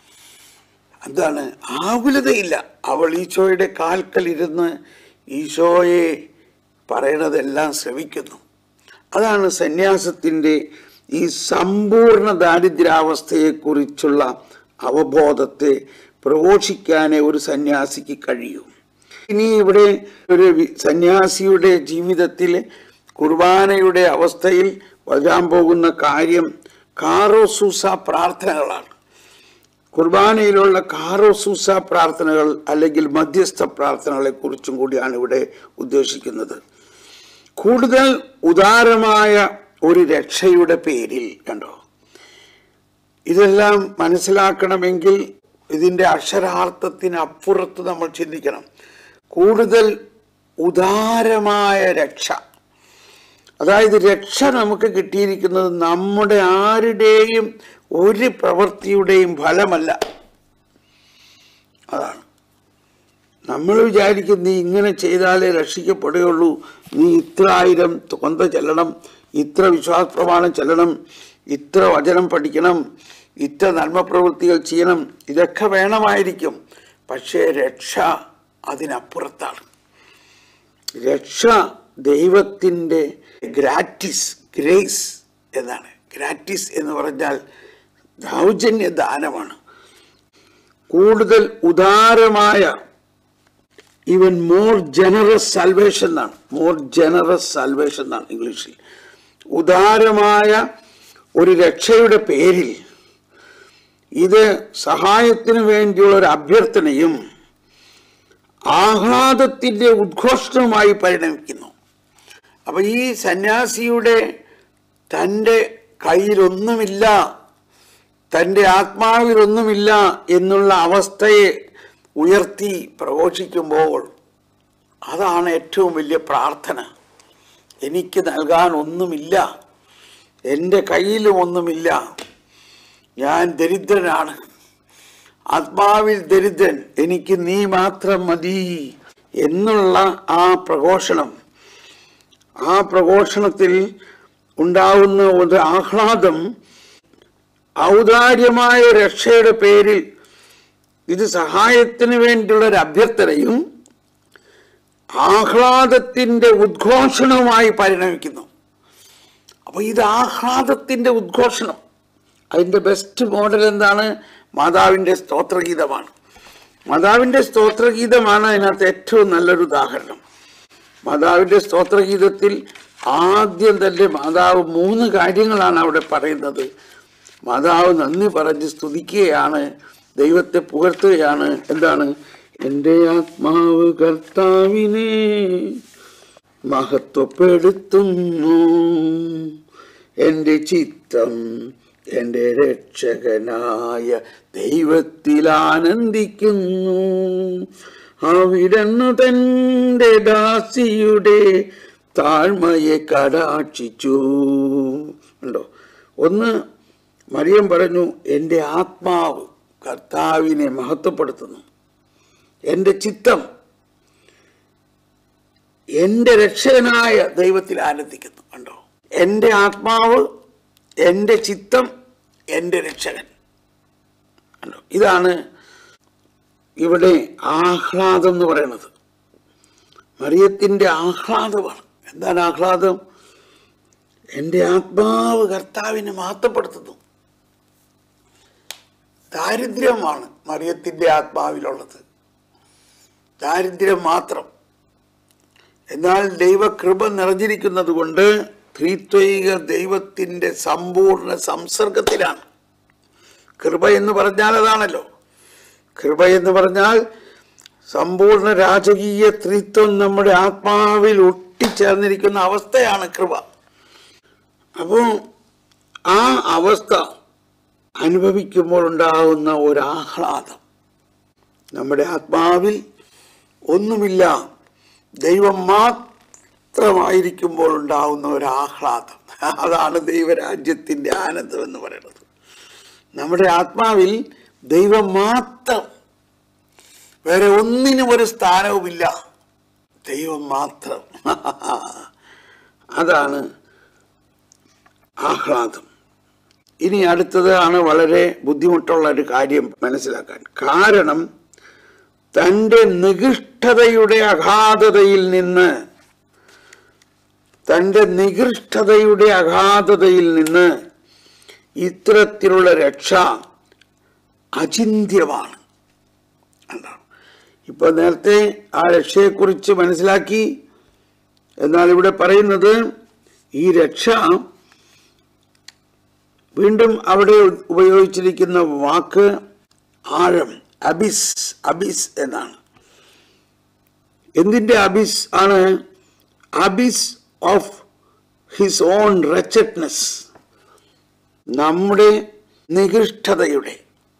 എന്താണ് ആകുലതയില്ല അവൾ ഈശോയുടെ കാൽക്കൽ ഇരുന്ന് ഈശോയെ പറയണതെല്ലാം ശ്രമിക്കുന്നു അതാണ് സന്യാസത്തിൻ്റെ ഈ സമ്പൂർണ്ണ ദാരിദ്ര്യാവസ്ഥയെക്കുറിച്ചുള്ള അവബോധത്തെ പ്രഘോഷിക്കാനേ ഒരു സന്യാസിക്ക് കഴിയൂ ഇനി ഇവിടെ ഒരു വി- സന്യാസിയുടെ ജീവിതത്തിൽ കുർബാനയുടെ അവസ്ഥയിൽ വരാൻ പോകുന്ന കാര്യം കാറോസൂസ പ്രാർത്ഥനകളാണ് കുർബാനയിലുള്ള കാറോസൂസ പ്രാർത്ഥനകൾ അല്ലെങ്കിൽ മധ്യസ്ഥ പ്രാർത്ഥനകളെ കുറിച്ചും കൂടിയാണ് ഇവിടെ ഉദ്ദേശിക്കുന്നത് കൂടുതൽ ഉദാരമായ ഒരു രക്ഷയുടെ പേരിൽ കണ്ടോ ഇതെല്ലാം മനസ്സിലാക്കണമെങ്കിൽ ഇതിൻ്റെ അക്ഷരാർത്ഥത്തിന് അപ്പുറത്ത് നമ്മൾ ചിന്തിക്കണം കൂടുതൽ ഉദാരമായ രക്ഷ അതായത് രക്ഷ നമുക്ക് കിട്ടിയിരിക്കുന്നത് നമ്മുടെ ആരുടെയും ഒരു പ്രവൃത്തിയുടെയും ഫലമല്ല അതാണ് നമ്മൾ വിചാരിക്കും നീ ഇങ്ങനെ ചെയ്താലേ രക്ഷിക്കപ്പെടുകയുള്ളൂ നീ ഇത്ര ആയിരം കൊന്ത ചെല്ലണം ഇത്ര വിശ്വാസ പ്രമാണം ചെല്ലണം ഇത്ര വചനം പഠിക്കണം ഇത്ര നന്മ പ്രവൃത്തികൾ ചെയ്യണം ഇതൊക്കെ വേണമായിരിക്കും പക്ഷേ രക്ഷ അതിനപ്പുറത്താണ് രക്ഷ ദൈവത്തിൻ്റെ ഗ്രാറ്റിസ് ഗ്രേസ് എന്നാണ് ഗ്രാറ്റിസ് എന്ന് പറഞ്ഞാൽ ദൗജന്യ ദാനമാണ് കൂടുതൽ ഉദാരമായ ഈവൻ മോർ ജനറസ് സാൽവേഷൻ എന്നാണ് മോർ ജനറസ് സാൽവേഷൻ എന്നാണ് ഇംഗ്ലീഷിൽ ഉദാരമായ ഒരു രക്ഷയുടെ പേരിൽ ഇത് സഹായത്തിന് വേണ്ടിയുള്ള ഒരു അഭ്യർത്ഥനയും ആഹ്ലാദത്തിൻ്റെ ഉദ്ഘോഷണവുമായി പരിണമിക്കുന്നു അപ്പൊ ഈ സന്യാസിയുടെ തൻ്റെ കയ്യിലൊന്നുമില്ല തൻ്റെ ആത്മാവിലൊന്നുമില്ല എന്നുള്ള അവസ്ഥയെ ഉയർത്തി പ്രഘോഷിക്കുമ്പോൾ അതാണ് ഏറ്റവും വലിയ പ്രാർത്ഥന എനിക്ക് നൽകാൻ ഒന്നുമില്ല എൻ്റെ കയ്യിലും ഒന്നുമില്ല ഞാൻ ദരിദ്രനാണ് ആത്മാവിൽ ദരിദ്രൻ എനിക്ക് നീ മാത്രം മതി എന്നുള്ള ആ പ്രഘോഷണം ആ പ്രഘോഷണത്തിൽ ഉണ്ടാവുന്ന ഒരു ആഹ്ലാദം ഔദാര്യമായ രക്ഷയുടെ പേരിൽ ഇത് സഹായത്തിന് വേണ്ടിയുള്ള ഒരു അഭ്യർത്ഥനയും ആഹ്ലാദത്തിന്റെ ഉദ്ഘോഷണവുമായി പരിണമിക്കുന്നു അപ്പൊ ഇത് ആഹ്ലാദത്തിന്റെ ഉദ്ഘോഷണം അതിന്റെ ബെസ്റ്റ് മോഡൽ എന്താണ് മാതാവിന്റെ സ്തോത്രഗീതമാണ് മാതാവിന്റെ സ്തോത്രഗീതമാണ് അതിനകത്ത് ഏറ്റവും നല്ലൊരു ഉദാഹരണം മാതാവിന്റെ സ്തോത്രഗീതത്തിൽ ആദ്യം തന്നെ മാതാവ് മൂന്ന് കാര്യങ്ങളാണ് അവിടെ പറയുന്നത് മാതാവ് നന്ദി പറഞ്ഞ് സ്തുതിക്കുകയാണ് ദൈവത്തെ പുകഴ്ത്തുകയാണ് എന്താണ് എൻ്റെ ആത്മാവ് കർത്താവിനെ മഹത്വപ്പെടുത്തുന്നു എൻ്റെ ചിത്തം എൻ്റെ രക്ഷകനായ ദൈവത്തിൽ ആനന്ദിക്കുന്നു അവിടന്നു തൻ്റെ ദാസിയുടെ താഴ്മയെ കടാക്ഷിച്ചു ഉണ്ടോ ഒന്ന് മറിയം പറഞ്ഞു എൻ്റെ ആത്മാവ് കർത്താവിനെ മഹത്വപ്പെടുത്തുന്നു എൻ്റെ ചിത്തം എൻ്റെ രക്ഷകനായ ദൈവത്തിൽ ആനന്ദിക്കുന്നു കണ്ടോ എൻ്റെ ആത്മാവ് എൻ്റെ ചിത്തം എൻ്റെ രക്ഷകൻ കണ്ടോ ഇതാണ് ഇവിടെ ആഹ്ലാദം എന്ന് പറയുന്നത് മറിയത്തിൻ്റെ ആഹ്ലാദമാണ് എന്താണ് ആഹ്ലാദം എൻ്റെ ആത്മാവ് കർത്താവിനെ മഹത്വപ്പെടുത്തുന്നു ദാരിദ്ര്യമാണ് മറിയത്തിൻ്റെ ആത്മാവിലുള്ളത് ദാരിദ്ര്യം മാത്രം എന്നാൽ ദൈവകൃപ നിറഞ്ഞിരിക്കുന്നത് കൊണ്ട് ത്രിത്വൈക ദൈവത്തിൻ്റെ സമ്പൂർണ്ണ സംസർഗത്തിലാണ് കൃപ എന്ന് പറഞ്ഞാൽ അതാണല്ലോ കൃപ എന്ന് പറഞ്ഞാൽ സമ്പൂർണ്ണ രാജകീയ ത്രിത്വം നമ്മുടെ ആത്മാവിൽ ഒട്ടിച്ചേർന്നിരിക്കുന്ന അവസ്ഥയാണ് കൃപ അപ്പോൾ ആ അവസ്ഥ അനുഭവിക്കുമ്പോൾ ഉണ്ടാകുന്ന ഒരു ആഹ്ലാദം നമ്മുടെ ആത്മാവിൽ ഒന്നുമില്ല ദൈവം മാത്രമായിരിക്കുമ്പോൾ ഉണ്ടാകുന്ന ഒരു ആഹ്ലാദം അതാണ് ദൈവരാജ്യത്തിൻ്റെ ആനന്ദം എന്ന് പറയുന്നത് നമ്മുടെ ആത്മാവിൽ ദൈവം മാത്രം വേറെ ഒന്നിനും ഒരു സ്ഥാനവുമില്ല ദൈവം മാത്രം അതാണ് ആഹ്ലാദം ഇനി അടുത്തതാണ് വളരെ ബുദ്ധിമുട്ടുള്ള ഒരു കാര്യം മനസ്സിലാക്കാൻ കാരണം തൻ്റെ നികൃഷ്ടതയുടെ അഗാധതയിൽ നിന്ന് തൻ്റെ നികൃഷ്ടതയുടെ അഗാധതയിൽ നിന്ന് ഇത്തരത്തിലുള്ള രക്ഷ അചിന്ത്യമാണ് എന്താണ് ഇപ്പൊ നേരത്തെ ആ രക്ഷയെക്കുറിച്ച് മനസ്സിലാക്കി എന്നാൽ ഇവിടെ പറയുന്നത് ഈ രക്ഷ വീണ്ടും അവിടെ ഉപയോഗിച്ചിരിക്കുന്ന വാക്ക് ആഴം അബിസ് അബിസ് എന്നാണ് എന്തിന്റെ അബിസ് ആണ് abyss of his own wretchedness നമ്മുടെ നികൃഷ്ടതയുടെ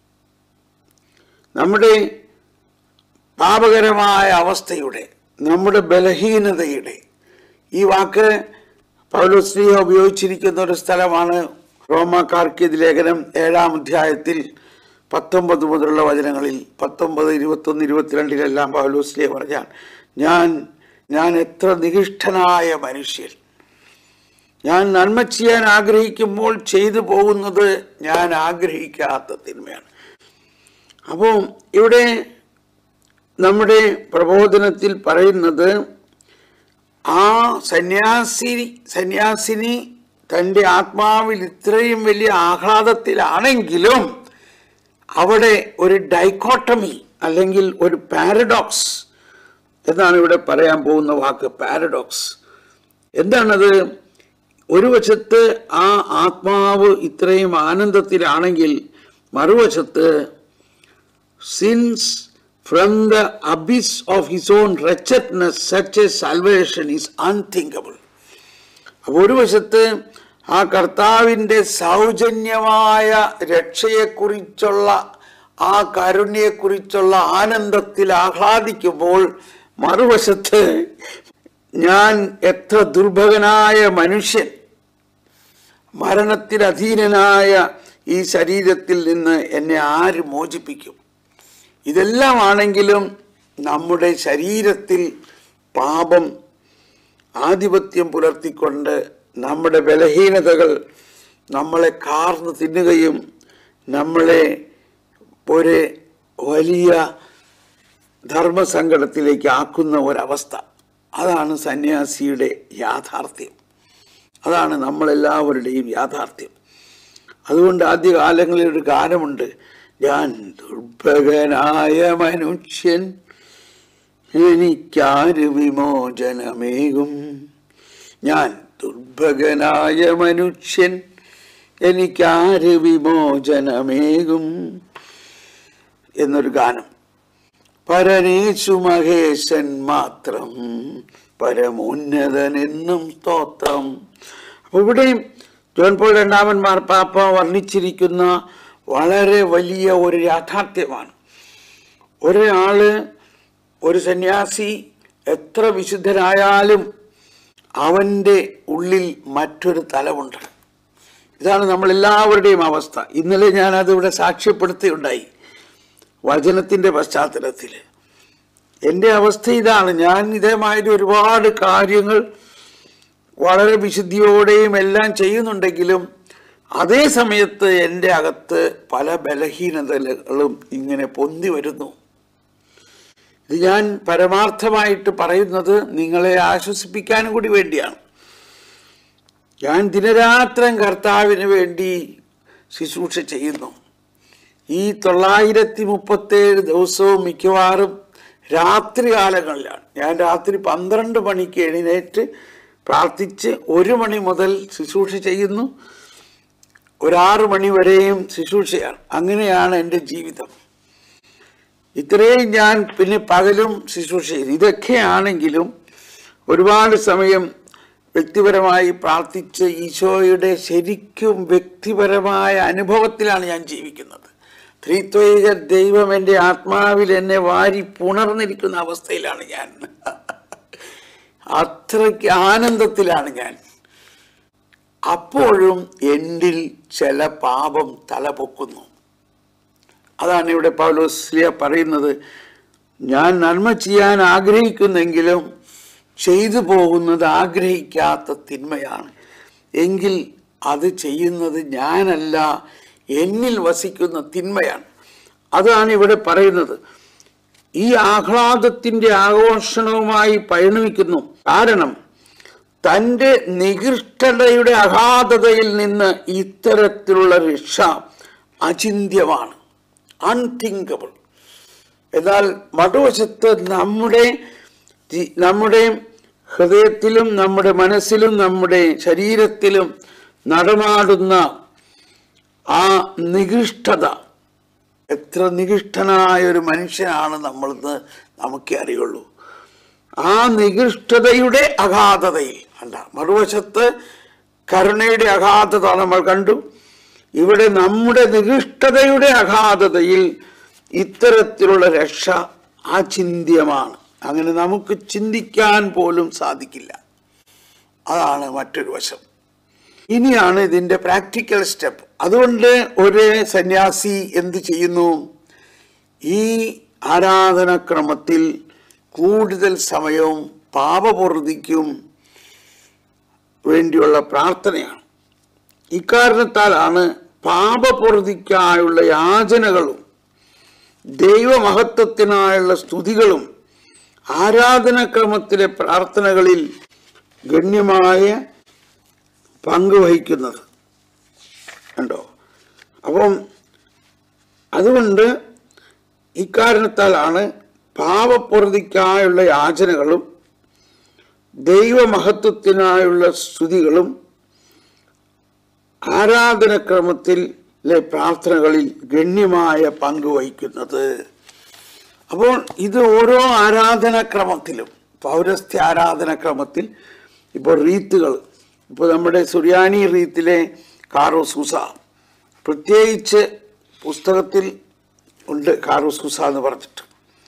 നമ്മുടെ പാപകരമായ അവസ്ഥയുടെ നമ്മുടെ ബലഹീനതയുടെ ഈ വാക്ക് പൗലോസ്ലിഹ ഉപയോഗിച്ചിരിക്കുന്ന ഒരു സ്ഥലമാണ് റോമാക്കാർക്കിത് ലേഖനം ഏഴാം അധ്യായത്തിൽ പത്തൊമ്പത് മുതലുള്ള വചനങ്ങളിൽ പത്തൊമ്പത് ഇരുപത്തൊന്ന് ഇരുപത്തിരണ്ടിലെല്ലാം പൗലോസ്ലിഹ പറഞ്ഞാൽ ഞാൻ ഞാൻ എത്ര നികിഷ്ഠനായ മനുഷ്യൻ ഞാൻ നന്മ ചെയ്യാൻ ആഗ്രഹിക്കുമ്പോൾ ചെയ്തു പോകുന്നത് ഞാൻ ആഗ്രഹിക്കാത്ത തിന്മയാണ് അപ്പോൾ ഇവിടെ നമ്മുടെ പ്രബോധനത്തിൽ പറയുന്നത് ആ സന്യാസി സന്യാസിനി തൻ്റെ ആത്മാവിൽ ഇത്രയും വലിയ ആഹ്ലാദത്തിലാണെങ്കിലും അവിടെ ഒരു ഡൈക്കോട്ടമി അല്ലെങ്കിൽ ഒരു പാരഡോക്സ് എന്നാണ് ഇവിടെ പറയാൻ പോകുന്ന വാക്ക് പാരഡോക്സ് എന്താണത് ഒരു വശത്ത് ആ ആത്മാവ് ഇത്രയും ആനന്ദത്തിലാണെങ്കിൽ മറുവശത്ത് since from the abyss of his own wretchedness such a salvation is unthinkable അപ്പോൾ ഒരു വശത്ത് ആ കർത്താവിൻ്റെ സൗജന്യമായ രക്ഷയെക്കുറിച്ചുള്ള ആ കരുണ്യയെക്കുറിച്ചുള്ള ആനന്ദത്തിൽ ആഹ്ലാദിക്കുമ്പോൾ മറുവശത്ത് ഞാൻ എത്ര ദുർഭകനായ മനുഷ്യൻ മരണത്തിൽ അധീനനായ ഈ ശരീരത്തിൽ നിന്ന് എന്നെ ആര് മോചിപ്പിക്കും ഇതെല്ലാം ആണെങ്കിലും നമ്മുടെ ശരീരത്തിൽ പാപം ആധിപത്യം പുലർത്തിക്കൊണ്ട് നമ്മുടെ ബലഹീനതകൾ നമ്മളെ കാർന്ന് തിന്നുകയും നമ്മളെ ഒരു വലിയ ധർമ്മസങ്കടത്തിലേക്ക് ആക്കുന്ന ഒരവസ്ഥ അതാണ് സന്യാസിയുടെ യാഥാർത്ഥ്യം അതാണ് നമ്മളെല്ലാവരുടെയും യാഥാർത്ഥ്യം അതുകൊണ്ട് ആദ്യകാലങ്ങളിൽ ഒരു ഗാനമുണ്ട് ഞാൻ ദുർഭകനായ മനുഷ്യൻ എനിക്കാര് വിമോചനമേകും ഞാൻ ദുർഭകനായ മനുഷ്യൻ എനിക്കാര് വിമോചനമേകും എന്നൊരു ഗാനം പരനേശു മഹേശൻ മാത്രം പരമോന്നതനെന്നും സ്തോത്രം അപ്പൊ ഇവിടെയും ജോൺ പോൾ രണ്ടാമൻ മാർപ്പാപ്പ വർണ്ണിച്ചിരിക്കുന്ന വളരെ വലിയ ഒരു യാഥാർത്ഥ്യമാണ് ഒരാള് ഒരു സന്യാസി എത്ര വിശുദ്ധനായാലും അവൻ്റെ ഉള്ളിൽ മറ്റൊരു തലമുണ്ട് ഇതാണ് നമ്മൾ എല്ലാവരുടെയും അവസ്ഥ ഇന്നലെ ഞാൻ അതിവിടെ സാക്ഷ്യപ്പെടുത്തിയുണ്ടായി വചനത്തിൻ്റെ പശ്ചാത്തലത്തിൽ എൻ്റെ അവസ്ഥ ഇതാണ് ഞാൻ ഇതേമാതിരി ഒരുപാട് കാര്യങ്ങൾ വളരെ വിശുദ്ധിയോടെയും എല്ലാം ചെയ്യുന്നുണ്ടെങ്കിലും അതേ സമയത്ത് എൻ്റെ അകത്ത് പല ബലഹീനതകളും ഇങ്ങനെ പൊന്തി വരുന്നു ഇത് ഞാൻ പരമാർത്ഥമായിട്ട് പറയുന്നത് നിങ്ങളെ ആശ്വസിപ്പിക്കാനും കൂടി വേണ്ടിയാണ് ഞാൻ ദിനരാത്രം കർത്താവിന് വേണ്ടി ശുശ്രൂഷ ചെയ്യുന്നു ഈ തൊള്ളായിരത്തി മുപ്പത്തേഴ് ദിവസവും മിക്കവാറും രാത്രി കാലങ്ങളിലാണ് ഞാൻ രാത്രി പന്ത്രണ്ട് മണിക്ക് എഴുന്നേറ്റ് പ്രാർത്ഥിച്ച് ഒരു മണി മുതൽ ശുശ്രൂഷ ചെയ്യുന്നു ഒരാറ് മണി വരെയും ശുശ്രൂഷയാണ് അങ്ങനെയാണ് എൻ്റെ ജീവിതം ഇത്രയും ഞാൻ പിന്നെ പകലും ശുശ്രൂഷ ചെയ്തു ഇതൊക്കെയാണെങ്കിലും ഒരുപാട് സമയം വ്യക്തിപരമായി പ്രാർത്ഥിച്ച് ഈശോയുടെ ശരിക്കും വ്യക്തിപരമായ അനുഭവത്തിലാണ് ഞാൻ ജീവിക്കുന്നത് ത്രിത്വൈക ദൈവം എൻ്റെ ആത്മാവിൽ എന്നെ വാരി പുണർന്നിരിക്കുന്ന അവസ്ഥയിലാണ് ഞാൻ അത്രയ്ക്ക് ആനന്ദത്തിലാണ് ഞാൻ അപ്പോഴും എന്നിൽ ചില പാപം തലപൊക്കുന്നു അതാണ് ഇവിടെ പൗലോസ്ലിയ പറയുന്നത് ഞാൻ നന്മ ചെയ്യാൻ ആഗ്രഹിക്കുന്നെങ്കിലും ചെയ്തു പോകുന്നത് ആഗ്രഹിക്കാത്ത തിന്മയാണ് എങ്കിൽ അത് ചെയ്യുന്നത് ഞാനല്ല എന്നിൽ വസിക്കുന്ന തിന്മയാണ് അതാണ് ഇവിടെ പറയുന്നത് ഈ ആഹ്ലാദത്തിന്റെ ആഘോഷണവുമായി പരിണമിക്കുന്നു കാരണം തൻ്റെ നികൃഷ്ടതയുടെ അഗാധതയിൽ നിന്ന് ഇത്തരത്തിലുള്ള രക്ഷ അചിന്യമാണ് അൺതിങ്കബിൾ എന്നാൽ മറുവശത്ത് നമ്മുടെ ജി- നമ്മുടെ ഹൃദയത്തിലും നമ്മുടെ മനസ്സിലും നമ്മുടെ ശരീരത്തിലും നടമാടുന്ന ആ നികൃഷ്ടത എത്ര നികൃഷ്ടനായ ഒരു മനുഷ്യനാണ് നമ്മളെന്ന് നമുക്കേ അറിയുള്ളൂ ആ നികൃഷ്ടതയുടെ അഗാധതയിൽ അല്ല മറുവശത്ത് കരുണയുടെ അഗാധത നമ്മൾ കണ്ടു ഇവിടെ നമ്മുടെ നികൃഷ്ടതയുടെ അഗാധതയിൽ ഇത്തരത്തിലുള്ള രക്ഷ അചിന്യമാണ് അങ്ങനെ നമുക്ക് ചിന്തിക്കാൻ പോലും സാധിക്കില്ല അതാണ് മറ്റൊരു വശം ഇനിയാണ് ഇതിൻ്റെ പ്രാക്ടിക്കൽ സ്റ്റെപ്പ് അതുകൊണ്ട് ഒരു സന്യാസി എന്ത് ചെയ്യുന്നു ഈ ആരാധനാക്രമത്തിൽ കൂടുതൽ സമയവും പാപപൂർത്തിക്കും വേണ്ടിയുള്ള പ്രാർത്ഥനയാണ് ഇക്കാരണത്താലാണ് പാപപൂർത്തിക്കായുള്ള യാചനകളും ദൈവമഹത്വത്തിനായുള്ള സ്തുതികളും ആരാധനാക്രമത്തിലെ പ്രാർത്ഥനകളിൽ ഗണ്യമായ പങ്ക് വഹിക്കുന്നത് കണ്ടോ അപ്പം അതുകൊണ്ട് ഇക്കാരണത്താലാണ് പാപപ്രതിക്കായുള്ള യാചനകളും ദൈവമഹത്വത്തിനായുള്ള സ്തുതികളും ആരാധനക്രമത്തിലെ പ്രാർത്ഥനകളിൽ ഗണ്യമായ പങ്ക് വഹിക്കുന്നത് അപ്പോൾ ഇത് ഓരോ ആരാധനാക്രമത്തിലും പൗരസ്ത്യ ആരാധനാക്രമത്തിൽ ഇപ്പോൾ റീത്തുകൾ ഇപ്പോൾ നമ്മുടെ സുറിയാനി റീത്തിലെ കാറോസൂസ പ്രത്യേകിച്ച് പുസ്തകത്തിൽ ഉണ്ട് കാറോസൂസ എന്ന് പറഞ്ഞിട്ട്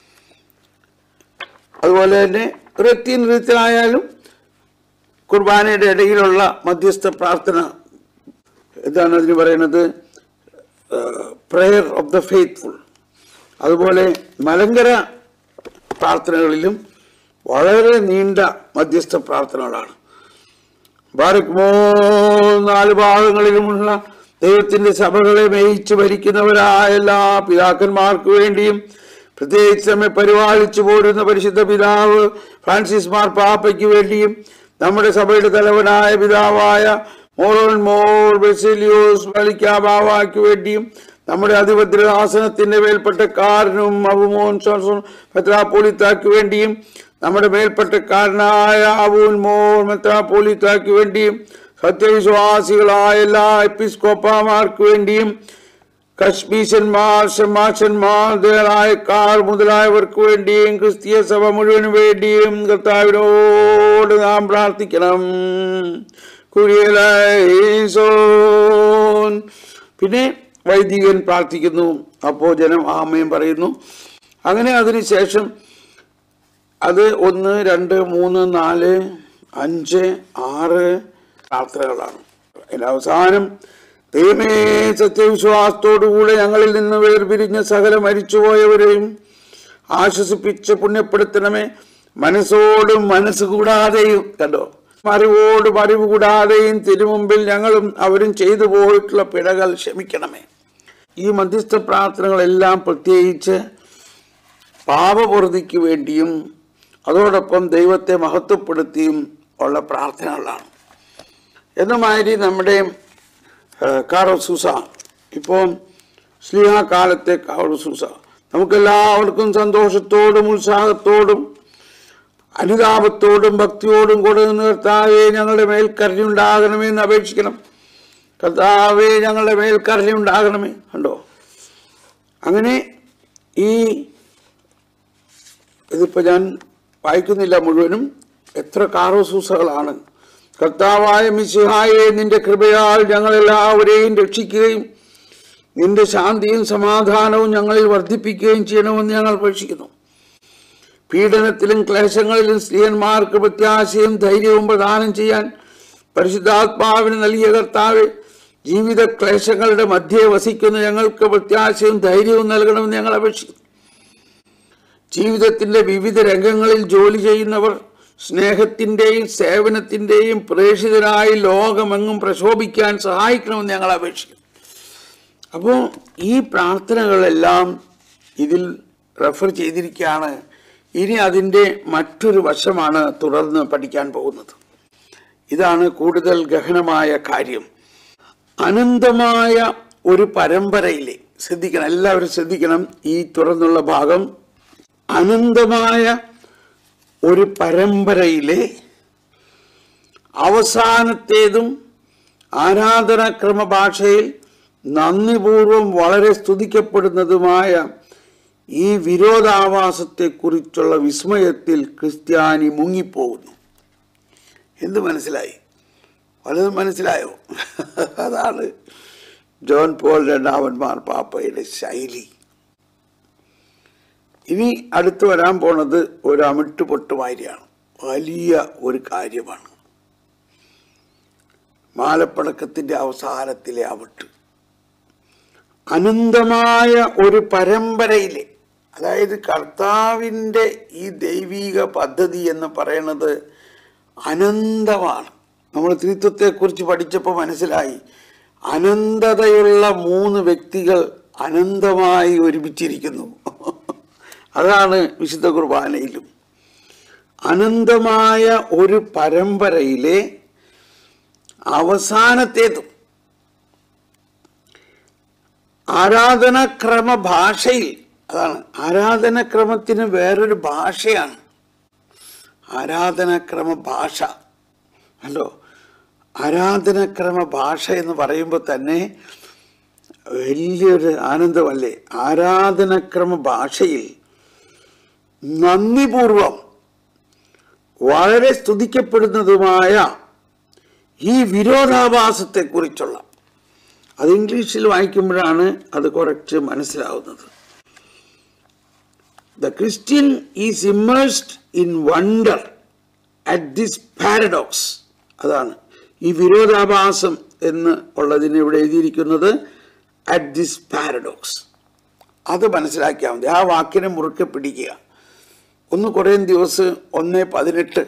അതുപോലെ തന്നെ റെത്തീൻ റീത്തിലായാലും കുർബാനയുടെ ഇടയിലുള്ള മധ്യസ്ഥ പ്രാർത്ഥന എന്താണ് അതിന് പറയുന്നത് പ്രെയർ ഓഫ് ദ ഫെയ്ത്ത്ഫുൾ അതുപോലെ മലങ്കര പ്രാർത്ഥനകളിലും വളരെ നീണ്ട മധ്യസ്ഥ പ്രാർത്ഥനകളാണ് ബാരക്മോ നാല് ഭാഗങ്ങളിലുമുള്ള ദൈവത്തിന്റെ സഭകളെ മേയിച്ച് ഭരിക്കുന്നവരായ എല്ലാ പിതാക്കന്മാർക്ക് വേണ്ടിയും പ്രത്യേകിച്ച് നമ്മെ പരിപാലിച്ചു പോരുന്ന പരിശുദ്ധ പിതാവ് ഫ്രാൻസിസ് മാർ പാപ്പയ്ക്ക് വേണ്ടിയും നമ്മുടെ സഭയുടെ തലവനായ പിതാവായ മോറോൻ മോർ ബെസിലിയോസ് മലിക്ക ബാവായ്ക്ക് വേണ്ടിയും നമ്മുടെ അധിപത്യആസനത്തിന്റെ മേൽപ്പെട്ടക്കാരനും അബുമോൻ മെത്രാപ്പോലിത്താക്ക് വേണ്ടിയും നമ്മുടെ മേൽപ്പെട്ടക്കാരനായ അബൂൻ മോർ മെത്രാപ്പോലിത്താക്ക് വേണ്ടിയും സത്യവിശ്വാസികളായ എല്ലാ എപ്പിസ്കോപ്പമാർക്ക് വേണ്ടിയും കശ്മീശന്മാർ ഷമാശന്മാർ ദേറായക്കാർ മുതലായവർക്ക് വേണ്ടിയും ക്രിസ്തീയ സഭ മുഴുവന് വേണ്ടിയും കർത്താവിനോട് നാം പ്രാർത്ഥിക്കണം കുരിയലൈസോൻ പിന്നെ വൈദികൻ പ്രാർത്ഥിക്കുന്നു അപ്പോൾ ജനം ആമയും പറയുന്നു അങ്ങനെ അതിനുശേഷം അത് ഒന്ന് രണ്ട് മൂന്ന് നാല് അഞ്ച് ആറ് പ്രാർത്ഥനകളാണ് അതിന്റെ അവസാനം ദൈവമേ സത്യവിശ്വാസത്തോടുകൂടെ ഞങ്ങളിൽ നിന്ന് വേർപിരിഞ്ഞ സകല മരിച്ചുപോയവരെയും ആശ്വസിപ്പിച്ച് പുണ്യപ്പെടുത്തണമേ മനസ്സോടും മനസ്സ് കൂടാതെയും കണ്ടോ അറിവോടും അറിവ് കൂടാതെയും തിരുമുമ്പിൽ ഞങ്ങളും അവരും ചെയ്തു പോയിട്ടുള്ള പിഴകൾ ക്ഷമിക്കണമേ ഈ മധ്യസ്ഥ പ്രാർത്ഥനകളെല്ലാം പ്രത്യേകിച്ച് പാപപൂർത്തിക്ക് വേണ്ടിയും അതോടൊപ്പം ദൈവത്തെ മഹത്വപ്പെടുത്തിയും ഉള്ള പ്രാർത്ഥനകളാണ് എന്നുമാതിരി നമ്മുടെ കാറോസൂസ ഇപ്പോൾ സ്ലിഹ കാലത്തെ കാറോസൂസ നമുക്കെല്ലാവർക്കും സന്തോഷത്തോടും ഉത്സാഹത്തോടും അനുതാപത്തോടും ഭക്തിയോടും കൂടെ നിന്ന് കർത്താവെ ഞങ്ങളുടെ മേൽ കരുണയുണ്ടാകണമേ എന്ന് അപേക്ഷിക്കണം കർത്താവെ ഞങ്ങളുടെ മേൽ കരുണയുണ്ടാകണമേ കണ്ടോ അങ്ങനെ ഈ ഇതിപ്പോൾ ഞാൻ വായിക്കുന്നില്ല മുഴുവനും എത്ര കാറോസൂസകളാണ് കർത്താവായ മിശിഹായെ നിന്റെ കൃപയാൽ ഞങ്ങളെല്ലാവരെയും രക്ഷിക്കുകയും നിന്റെ ശാന്തിയും സമാധാനവും ഞങ്ങളിൽ വർദ്ധിപ്പിക്കുകയും ചെയ്യണമെന്ന് ഞങ്ങൾ അപേക്ഷിക്കുന്നു പീഡനത്തിലും ക്ലേശങ്ങളിലും സ്ത്രീയന്മാർക്ക് പ്രത്യാശയും ധൈര്യവും പ്രദാനം ചെയ്യാൻ പരിശുദ്ധാത്മാവിന് നൽകിയ കർത്താവ് ജീവിത ക്ലേശങ്ങളുടെ മധ്യേ വസിക്കുന്ന ഞങ്ങൾക്ക് പ്രത്യാശയും ധൈര്യവും നൽകണമെന്ന് ഞങ്ങൾ അപേക്ഷിക്കുന്നു ജീവിതത്തിന്റെ വിവിധ രംഗങ്ങളിൽ ജോലി ചെയ്യുന്നവർ സ്നേഹത്തിന്റെയും സേവനത്തിന്റെയും പ്രേക്ഷിതരായി ലോകമെങ്ങും പ്രശോഭിക്കാൻ സഹായിക്കണമെന്ന് ഞങ്ങൾ അപേക്ഷിക്കുന്നു അപ്പോൾ ഈ പ്രാർത്ഥനകളെല്ലാം ഇതിൽ റെഫർ ചെയ്തിരിക്കുകയാണ് ഇനി അതിൻ്റെ മറ്റൊരു വശമാണ് തുടർന്ന് പഠിക്കാൻ പോകുന്നത് ഇതാണ് കൂടുതൽ ഗഹനമായ കാര്യം അനന്തമായ ഒരു പരമ്പരയിലെ ശ്രദ്ധിക്കണം എല്ലാവരും ശ്രദ്ധിക്കണം ഈ തുറന്നുള്ള ഭാഗം അനന്തമായ ഒരു പരമ്പരയിലെ അവസാനത്തേതും ആരാധനാക്രമ ഭാഷയിൽ നന്ദിപൂർവം വളരെ സ്തുതിക്കപ്പെടുന്നതുമായ ഈ വിരോധാഭാസത്തെക്കുറിച്ചുള്ള വിസ്മയത്തിൽ ക്രിസ്ത്യാനി മുങ്ങിപ്പോകുന്നു എന്ത് മനസ്സിലായി വലതും മനസ്സിലായോ അതാണ് ജോൺ പോൾ രണ്ടാമന്മാർ പാപ്പയുടെ ശൈലി ഇനി അടുത്ത് വരാൻ പോണത് ഒരു അമിട്ട് പൊട്ടുമാരിയാണ് വലിയ ഒരു കാര്യമാണ് മാലപ്പടക്കത്തിന്റെ അവസാനത്തിലെ അമിട്ട് അനന്തമായ ഒരു പരമ്പരയിലെ അതായത് കർത്താവിൻ്റെ ഈ ദൈവീക പദ്ധതി എന്ന് പറയുന്നത് അനന്തമാണ് നമ്മൾ ത്രിത്വത്തെക്കുറിച്ച് പഠിച്ചപ്പോൾ മനസ്സിലായി അനന്തതയുള്ള മൂന്ന് വ്യക്തികൾ അനന്തമായി ഒരുമിച്ചിരിക്കുന്നു അതാണ് വിശുദ്ധ കുർബാനയിലും അനന്തമായ ഒരു പരമ്പരയിലെ അവസാനത്തേതും ആരാധനാക്രമ ഭാഷയിൽ അതാണ് ആരാധനാക്രമത്തിന് വേറൊരു ഭാഷയാണ് ആരാധനാക്രമ ഭാഷ അല്ലോ ആരാധനാക്രമ ഭാഷ എന്ന് പറയുമ്പോൾ തന്നെ വലിയൊരു ആനന്ദമല്ലേ ആരാധനാക്രമ ഭാഷയിൽ നന്ദിപൂർവം വളരെ സ്തുതിക്കപ്പെടുന്നതുമായ ഈ വിരോധാഭാസത്തെക്കുറിച്ചുള്ള അത് ഇംഗ്ലീഷിൽ വായിക്കുമ്പോഴാണ് അത് കുറച്ച് മനസ്സിലാവുന്നത് the Christian is immersed in wonder at this paradox അതാണ് ഈ വിരോധാഭാസം എന്ന് ഉള്ളതിന് ഇവിടെ എഴുതിയിരിക്കുന്നത് അറ്റ് ദിസ് പാരഡോക്സ് അത് മനസ്സിലാക്കിയാൽ മതി ആ വാക്കിനെ മുറുക്കെ പിടിക്കുക ഒന്ന് കുറേ ദിവസം ഒന്ന് പതിനെട്ട്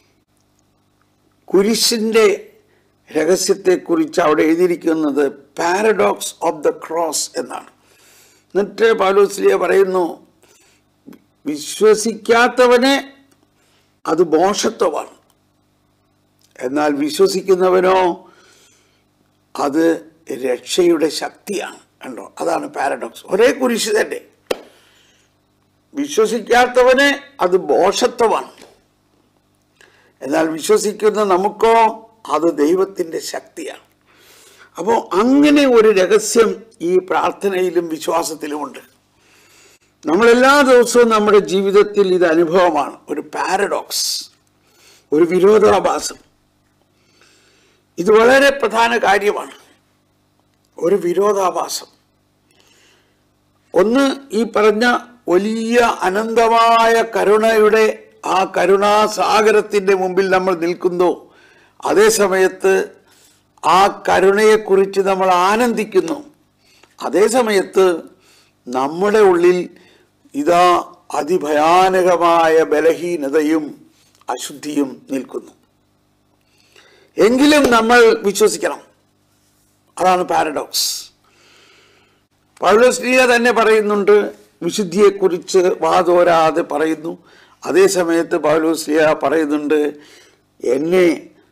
കുരിശിൻ്റെ രഹസ്യത്തെക്കുറിച്ച് അവിടെ എഴുതിയിരിക്കുന്നത് പാരഡോക്സ് ഓഫ് ദ ക്രോസ് എന്നാണ് എന്നിട്ട് പൗലോസ്ലിയ പറയുന്നു വിശ്വസിക്കാത്തവനെ അത് മോശത്വമാണ് എന്നാൽ വിശ്വസിക്കുന്നവനോ അത് രക്ഷയുടെ ശക്തിയാണ് കണ്ടോ അതാണ് പാരഡോക്സ് ഒരേ കുരിശ് തന്നെ വിശ്വസിക്കാത്തവന് അത് മോശത്വമാണ് എന്നാൽ വിശ്വസിക്കുന്ന നമുക്കോ അത് ദൈവത്തിൻ്റെ ശക്തിയാണ് അപ്പോൾ അങ്ങനെ ഒരു രഹസ്യം ഈ പ്രാർത്ഥനയിലും വിശ്വാസത്തിലുമുണ്ട് നമ്മൾ എല്ലാ ദിവസവും നമ്മുടെ ജീവിതത്തിൽ ഇത് അനുഭവമാണ് ഒരു പാരഡോക്സ് ഒരു വിരോധാഭാസം ഇത് വളരെ പ്രധാന കാര്യമാണ് ഒരു വിരോധാഭാസം ഒന്ന് ഈ പറഞ്ഞ വലിയ അനന്തമായ കരുണയുടെ ആ കരുണാസാഗരത്തിൻ്റെ മുമ്പിൽ നമ്മൾ നിൽക്കുന്നു അതേ സമയത്ത് ആ കരുണയെക്കുറിച്ച് നമ്മൾ ആനന്ദിക്കുന്നു അതേ സമയത്ത് നമ്മുടെ ഉള്ളിൽ ഇതാ അതിഭയാനകമായ ബലഹീനതയും അശുദ്ധിയും നിൽക്കുന്നു എങ്കിലും നമ്മൾ വിശ്വസിക്കണം അതാണ് പാരഡോക്സ് പൗലോസ്ലീയ തന്നെ പറയുന്നുണ്ട് വിശുദ്ധിയെക്കുറിച്ച് വാതോരാതെ പറയുന്നു അതേ സമയത്ത് പൗലോസ്ലിയ പറയുന്നുണ്ട് എന്നെ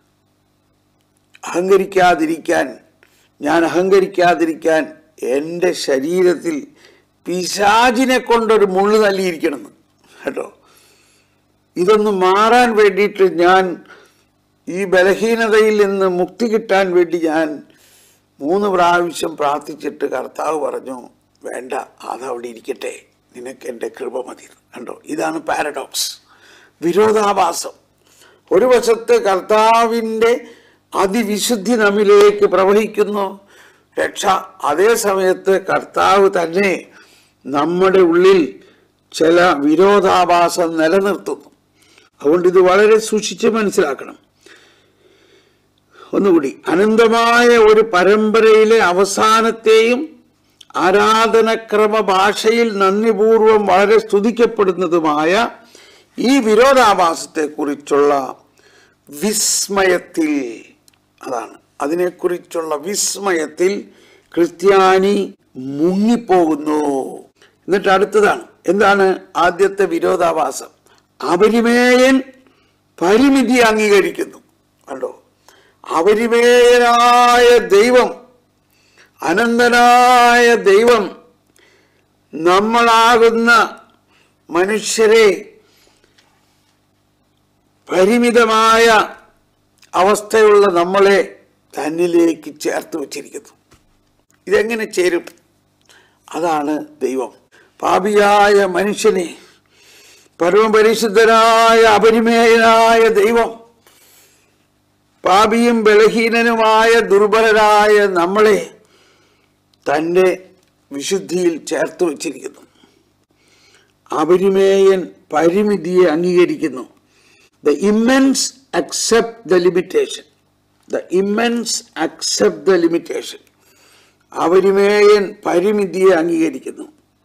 അഹങ്കരിക്കാതിരിക്കാൻ ഞാൻ അഹങ്കരിക്കാതിരിക്കാൻ എൻ്റെ ശരീരത്തിൽ പിശാചിനെ കൊണ്ടൊരു മുള്ളു തല്ലിയിരിക്കണമെന്ന് കേട്ടോ ഇതൊന്ന് മാറാൻ വേണ്ടിയിട്ട് ഞാൻ ഈ ബലഹീനതയിൽ നിന്ന് മുക്തി കിട്ടാൻ വേണ്ടി ഞാൻ മൂന്ന് പ്രാവശ്യം പ്രാർത്ഥിച്ചിട്ട് കർത്താവ് പറഞ്ഞു വേണ്ട അതവിടെ ഇരിക്കട്ടെ നിനക്ക് എൻ്റെ കൃപ മതി കണ്ടോ ഇതാണ് പാരഡോക്സ് വിരോധാഭാസം ഒരു വശത്ത് കർത്താവിൻ്റെ അതിവിശുദ്ധി നമ്മിലേക്ക് പ്രവഹിക്കുന്നു രക്ഷ അതേ സമയത്ത് കർത്താവ് തന്നെ നമ്മുടെ ഉള്ളിൽ ചില വിരോധാഭാസം നിലനിർത്തുന്നു അതുകൊണ്ട് ഇത് വളരെ സൂക്ഷിച്ച് മനസ്സിലാക്കണം ഒന്നുകൂടി അനന്തമായ ഒരു പരമ്പരയിലെ അവസാനത്തെയും ആരാധനക്രമ ഭാഷയിൽ നന്ദിപൂർവം വളരെ സ്തുതിക്കപ്പെടുന്നതുമായ ഈ വിരോധാഭാസത്തെക്കുറിച്ചുള്ള വിസ്മയത്തിൽ അതാണ് അതിനെക്കുറിച്ചുള്ള വിസ്മയത്തിൽ ക്രിസ്ത്യാനി മുങ്ങിപ്പോകുന്നു എന്നിട്ട് അടുത്തതാണ് എന്താണ് ആദ്യത്തെ വിരോധാഭാസം അപരിമേയൻ പരിമിതി അംഗീകരിക്കുന്നു കണ്ടോ അപരിമേയനായ ദൈവം അനന്തനായ ദൈവം നമ്മളാകുന്ന മനുഷ്യരെ പരിമിതമായ അവസ്ഥയുള്ള നമ്മളെ തന്നിലേക്ക് ചേർത്ത് വച്ചിരിക്കുന്നു ഇതെങ്ങനെ ചേരും അതാണ് ദൈവം പാപിയായ മനുഷ്യനെ പരമപരിശുദ്ധനായ അപരിമേയനായ ദൈവം പാപിയും ബലഹീനനുമായ ദുർബലരായ നമ്മളെ തൻ്റെ വിശുദ്ധിയിൽ ചേർത്ത് വച്ചിരിക്കുന്നു അപരിമേയൻ പരിമിതിയെ അംഗീകരിക്കുന്നു the immense accept the limitation the immense accept the limitation അപരിമേയൻ പരിമിതിയെ അംഗീകരിക്കുന്നു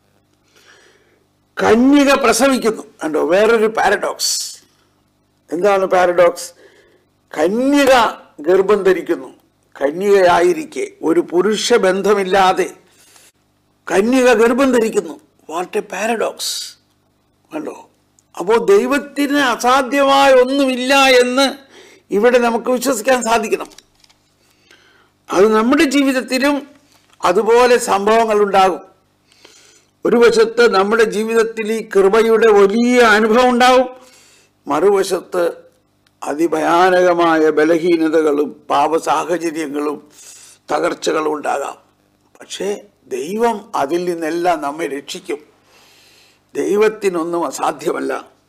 കന്യക പ്രസവിക്കുന്നു കണ്ടോ വേറൊരു പാരഡോക്സ് എന്താണ് പാരഡോക്സ് കന്യക ഗർഭം ധരിക്കുന്നു കന്യകയായിരിക്കെ ഒരു പുരുഷ ബന്ധമില്ലാതെ കന്യക ഗർഭം ധരിക്കുന്നു വാട്ട് എ പാരഡോക്സ് കണ്ടോ അപ്പോൾ ദൈവത്തിന് അസാധ്യമായ ഒന്നുമില്ല എന്ന് ഇവിടെ നമുക്ക് വിശ്വസിക്കാൻ സാധിക്കണം അത് നമ്മുടെ ജീവിതത്തിലും അതുപോലെ സംഭവങ്ങൾ ഉണ്ടാകും ഒരു വശത്ത് നമ്മുടെ ജീവിതത്തിൽ ഈ കൃപയുടെ വലിയ അനുഭവം ഉണ്ടാവും മറുവശത്ത് അതിഭയാനകമായ ബലഹീനതകളും പാപ സാഹചര്യങ്ങളും തകർച്ചകളും ഉണ്ടാകാം പക്ഷേ ദൈവം അതിൽ നിന്നെല്ലാം നമ്മെ രക്ഷിക്കും ദൈവത്തിനൊന്നും അസാധ്യമല്ല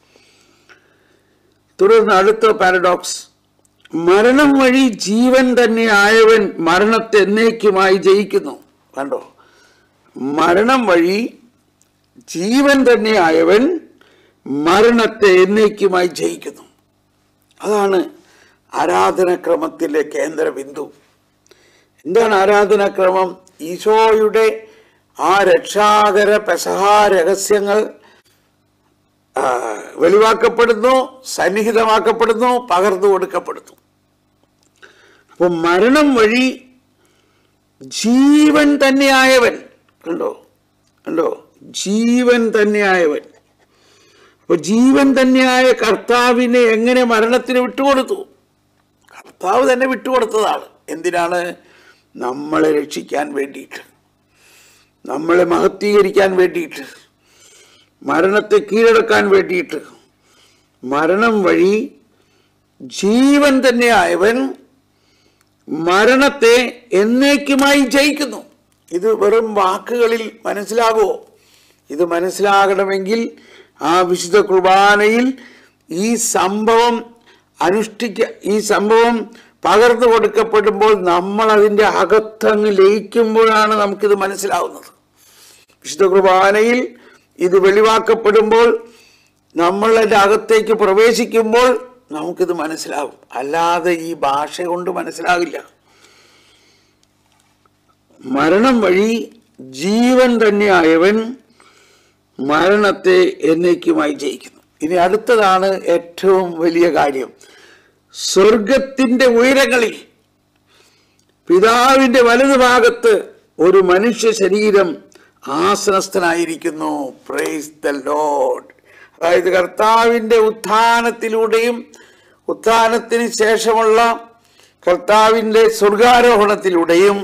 തുടർന്ന് അടുത്ത പാരഡോക്സ് മരണം വഴി ജീവൻ തന്നെ ആയവൻ മരണത്തെ എന്നേക്കുമായി ജയിക്കുന്നു കണ്ടോ മരണം വഴി ജീവൻ തന്നെ ആയവൻ മരണത്തെ എന്നേക്കുമായി ജയിക്കുന്നു അതാണ് ആരാധനക്രമത്തിലെ കേന്ദ്ര ബിന്ദു എന്താണ് ആരാധനാക്രമം ഈശോയുടെ ആ രക്ഷാകര പെസഹാ രഹസ്യങ്ങൾ ആ, വെളിവാക്കപ്പെടുന്നു സന്നിഹിതമാക്കപ്പെടുന്നു പകർന്നു കൊടുക്കപ്പെടുന്നു അപ്പൊ മരണം വഴി ജീവൻ തന്നെയായവൻ കണ്ടോ കണ്ടോ ജീവൻ തന്നെയായവൻ അപ്പൊ ജീവൻ തന്നെയായ കർത്താവിനെ എങ്ങനെ മരണത്തിന് വിട്ടുകൊടുത്തു കർത്താവ് തന്നെ വിട്ടുകൊടുത്തതാണ് എന്തിനാണ് നമ്മളെ രക്ഷിക്കാൻ വേണ്ടിയിട്ട് നമ്മളെ മഹത്വീകരിക്കാൻ വേണ്ടിയിട്ട് മരണത്തെ കീഴടക്കാൻ വേണ്ടിയിട്ട് മരണം വഴി ജീവൻ തന്നെയായവൻ മരണത്തെ എന്നേക്കുമായി ജയിക്കുന്നു ഇത് വെറും വാക്കുകളിൽ മനസ്സിലാകുമോ ഇത് മനസ്സിലാകണമെങ്കിൽ ആ വിശുദ്ധ കുർബാനയിൽ ഈ സംഭവം അനുഷ്ഠിക്ക ഈ സംഭവം പകർന്നു കൊടുക്കപ്പെടുമ്പോൾ നമ്മൾ അതിൻ്റെ അകത്തങ്ങ് ലയിക്കുമ്പോഴാണ് നമുക്കിത് മനസ്സിലാവുന്നത് വിശുദ്ധ കുർബാനയിൽ ഇത് വെളിവാക്കപ്പെടുമ്പോൾ നമ്മൾ അതിൻ്റെ അകത്തേക്ക് പ്രവേശിക്കുമ്പോൾ നമുക്കിത് മനസ്സിലാവും അല്ലാതെ ഈ ഭാഷ കൊണ്ട് മനസ്സിലാകില്ല മരണം വഴി ജീവൻ തന്നെയായവൻ മരണത്തെ എന്നേക്കുമായി ജയിക്കുന്നു ഇനി അടുത്തതാണ് ഏറ്റവും വലിയ കാര്യം സ്വർഗത്തിന്റെ ഉയരങ്ങളിൽ പിതാവിന്റെ വലതുഭാഗത്ത് ഒരു മനുഷ്യ ശരീരം ആസനസ്ഥനായിരിക്കുന്നു പ്രൈസ് ദ ലോഡ് അതായത് കർത്താവിന്റെ ഉത്ഥാനത്തിലൂടെയും ഉത്ഥാനത്തിന് ശേഷമുള്ള കർത്താവിന്റെ സ്വർഗാരോഹണത്തിലൂടെയും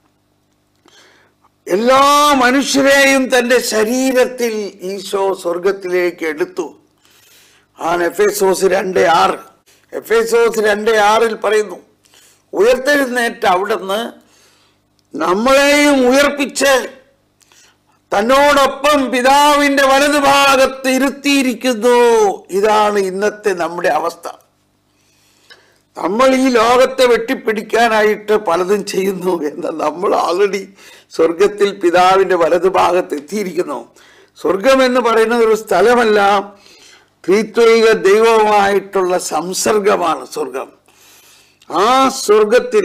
എല്ലാ മനുഷ്യരെയും തന്റെ ശരീരത്തിൽ ഈശോ സ്വർഗത്തിലേക്ക് എടുത്തു ആണ് എഫ് എസോസ് രണ്ട് ആറ് എഫ് എസോസ് രണ്ട് ആറിൽ പറയുന്നു ഉയർത്തെഴുന്നേറ്റ് അവിടുന്ന് നമ്മളെയും ഉയർപ്പിച്ച് തന്നോടൊപ്പം പിതാവിന്റെ വലതുഭാഗത്ത് ഇരുത്തിയിരിക്കുന്നു ഇതാണ് ഇന്നത്തെ നമ്മുടെ അവസ്ഥ നമ്മൾ ഈ ലോകത്തെ വെട്ടിപ്പിടിക്കാനായിട്ട് പലതും ചെയ്യുന്നു എന്നാൽ നമ്മൾ ആൾറെഡി സ്വർഗത്തിൽ പിതാവിന്റെ വലതുഭാഗത്ത് എത്തിയിരിക്കുന്നു സ്വർഗം എന്ന് പറയുന്നത് ഒരു സ്ഥലമല്ല ത്രിത്വൈക ദൈവവുമായിട്ടുള്ള സംസർഗമാണ് സ്വർഗം ആ സ്വർഗത്തിൽ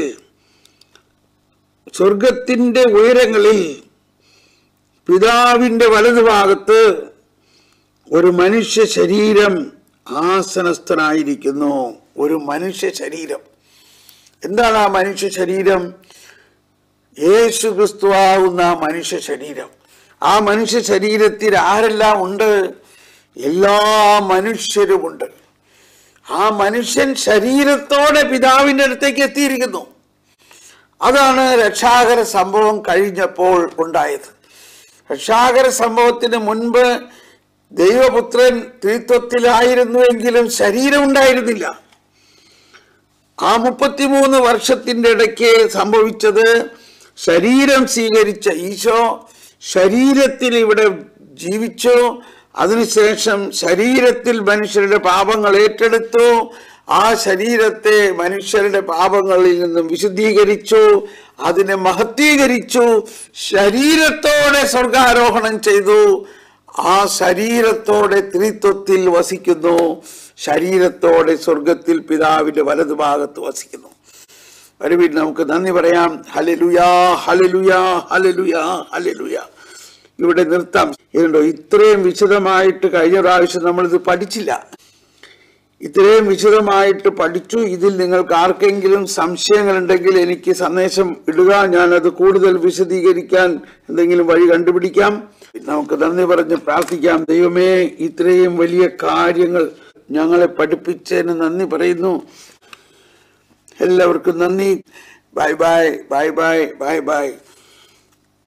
സ്വർഗത്തിന്റെ ഉയരങ്ങളിൽ പിതാവിന്റെ വലതുഭാഗത്ത് ഒരു മനുഷ്യ ശരീരം ആസനസ്ഥനായിരിക്കുന്നു ഒരു മനുഷ്യ ശരീരം എന്താണ് ആ മനുഷ്യ ശരീരം യേശു ക്രിസ്തുവാകുന്ന ആ മനുഷ്യ ശരീരം ആ മനുഷ്യ ശരീരത്തിൽ ആരെല്ലാം ഉണ്ട് എല്ലാ മനുഷ്യരുമുണ്ട് ആ മനുഷ്യൻ ശരീരത്തോടെ പിതാവിൻ്റെ അടുത്തേക്ക് എത്തിയിരിക്കുന്നു അതാണ് രക്ഷാകര സംഭവം കഴിഞ്ഞപ്പോൾ ഉണ്ടായത് രക്ഷാകര സംഭവത്തിന് മുൻപ് ദൈവപുത്രൻ ത്രിത്വത്തിലായിരുന്നുവെങ്കിലും ശരീരം ഉണ്ടായിരുന്നില്ല ആ മുപ്പത്തിമൂന്ന് വർഷത്തിന്റെ ഇടയ്ക്ക് സംഭവിച്ചത് ശരീരം സ്വീകരിച്ച ഈശോ ശരീരത്തിൽ ഇവിടെ ജീവിച്ചു അതിനുശേഷം ശരീരത്തിൽ മനുഷ്യരുടെ പാപങ്ങൾ ഏറ്റെടുത്തു ആ ശരീരത്തെ മനുഷ്യരുടെ പാപങ്ങളിൽ നിന്നും വിശുദ്ധീകരിച്ചു അതിനെ മഹത്വീകരിച്ചു ശരീരത്തോടെ സ്വർഗാരോഹണം ചെയ്തു ആ ശരീരത്തോടെ ത്രിത്വത്തിൽ വസിക്കുന്നു ശരീരത്തോടെ സ്വർഗത്തിൽ പിതാവിന്റെ വലതുഭാഗത്ത് വസിക്കുന്നു വരുവിൻ നമുക്ക് നന്ദി പറയാം ഹലലുയാ ഹലലുയാ ഹലലുയാ ഹലലുയാ ഇവിടെ നിർത്താം ഇതുണ്ടോ ഇത്രയും വിശദമായിട്ട് കഴിഞ്ഞ പ്രാവശ്യം നമ്മളിത് പഠിച്ചില്ല ഇത്രയും വിശദമായിട്ട് പഠിച്ചു ഇതിൽ നിങ്ങൾക്ക് ആർക്കെങ്കിലും സംശയങ്ങളുണ്ടെങ്കിൽ എനിക്ക് സന്ദേശം ഇടുക ഞാനത് കൂടുതൽ വിശദീകരിക്കാൻ എന്തെങ്കിലും വഴി കണ്ടുപിടിക്കാം നമുക്ക് നന്ദി പറഞ്ഞ് പ്രാർത്ഥിക്കാം ദൈവമേ ഇത്രയും വലിയ കാര്യങ്ങൾ ഞങ്ങളെ പഠിപ്പിച്ചതിന് നന്ദി പറയുന്നു എല്ലാവർക്കും നന്ദി bye bye bye bye bye by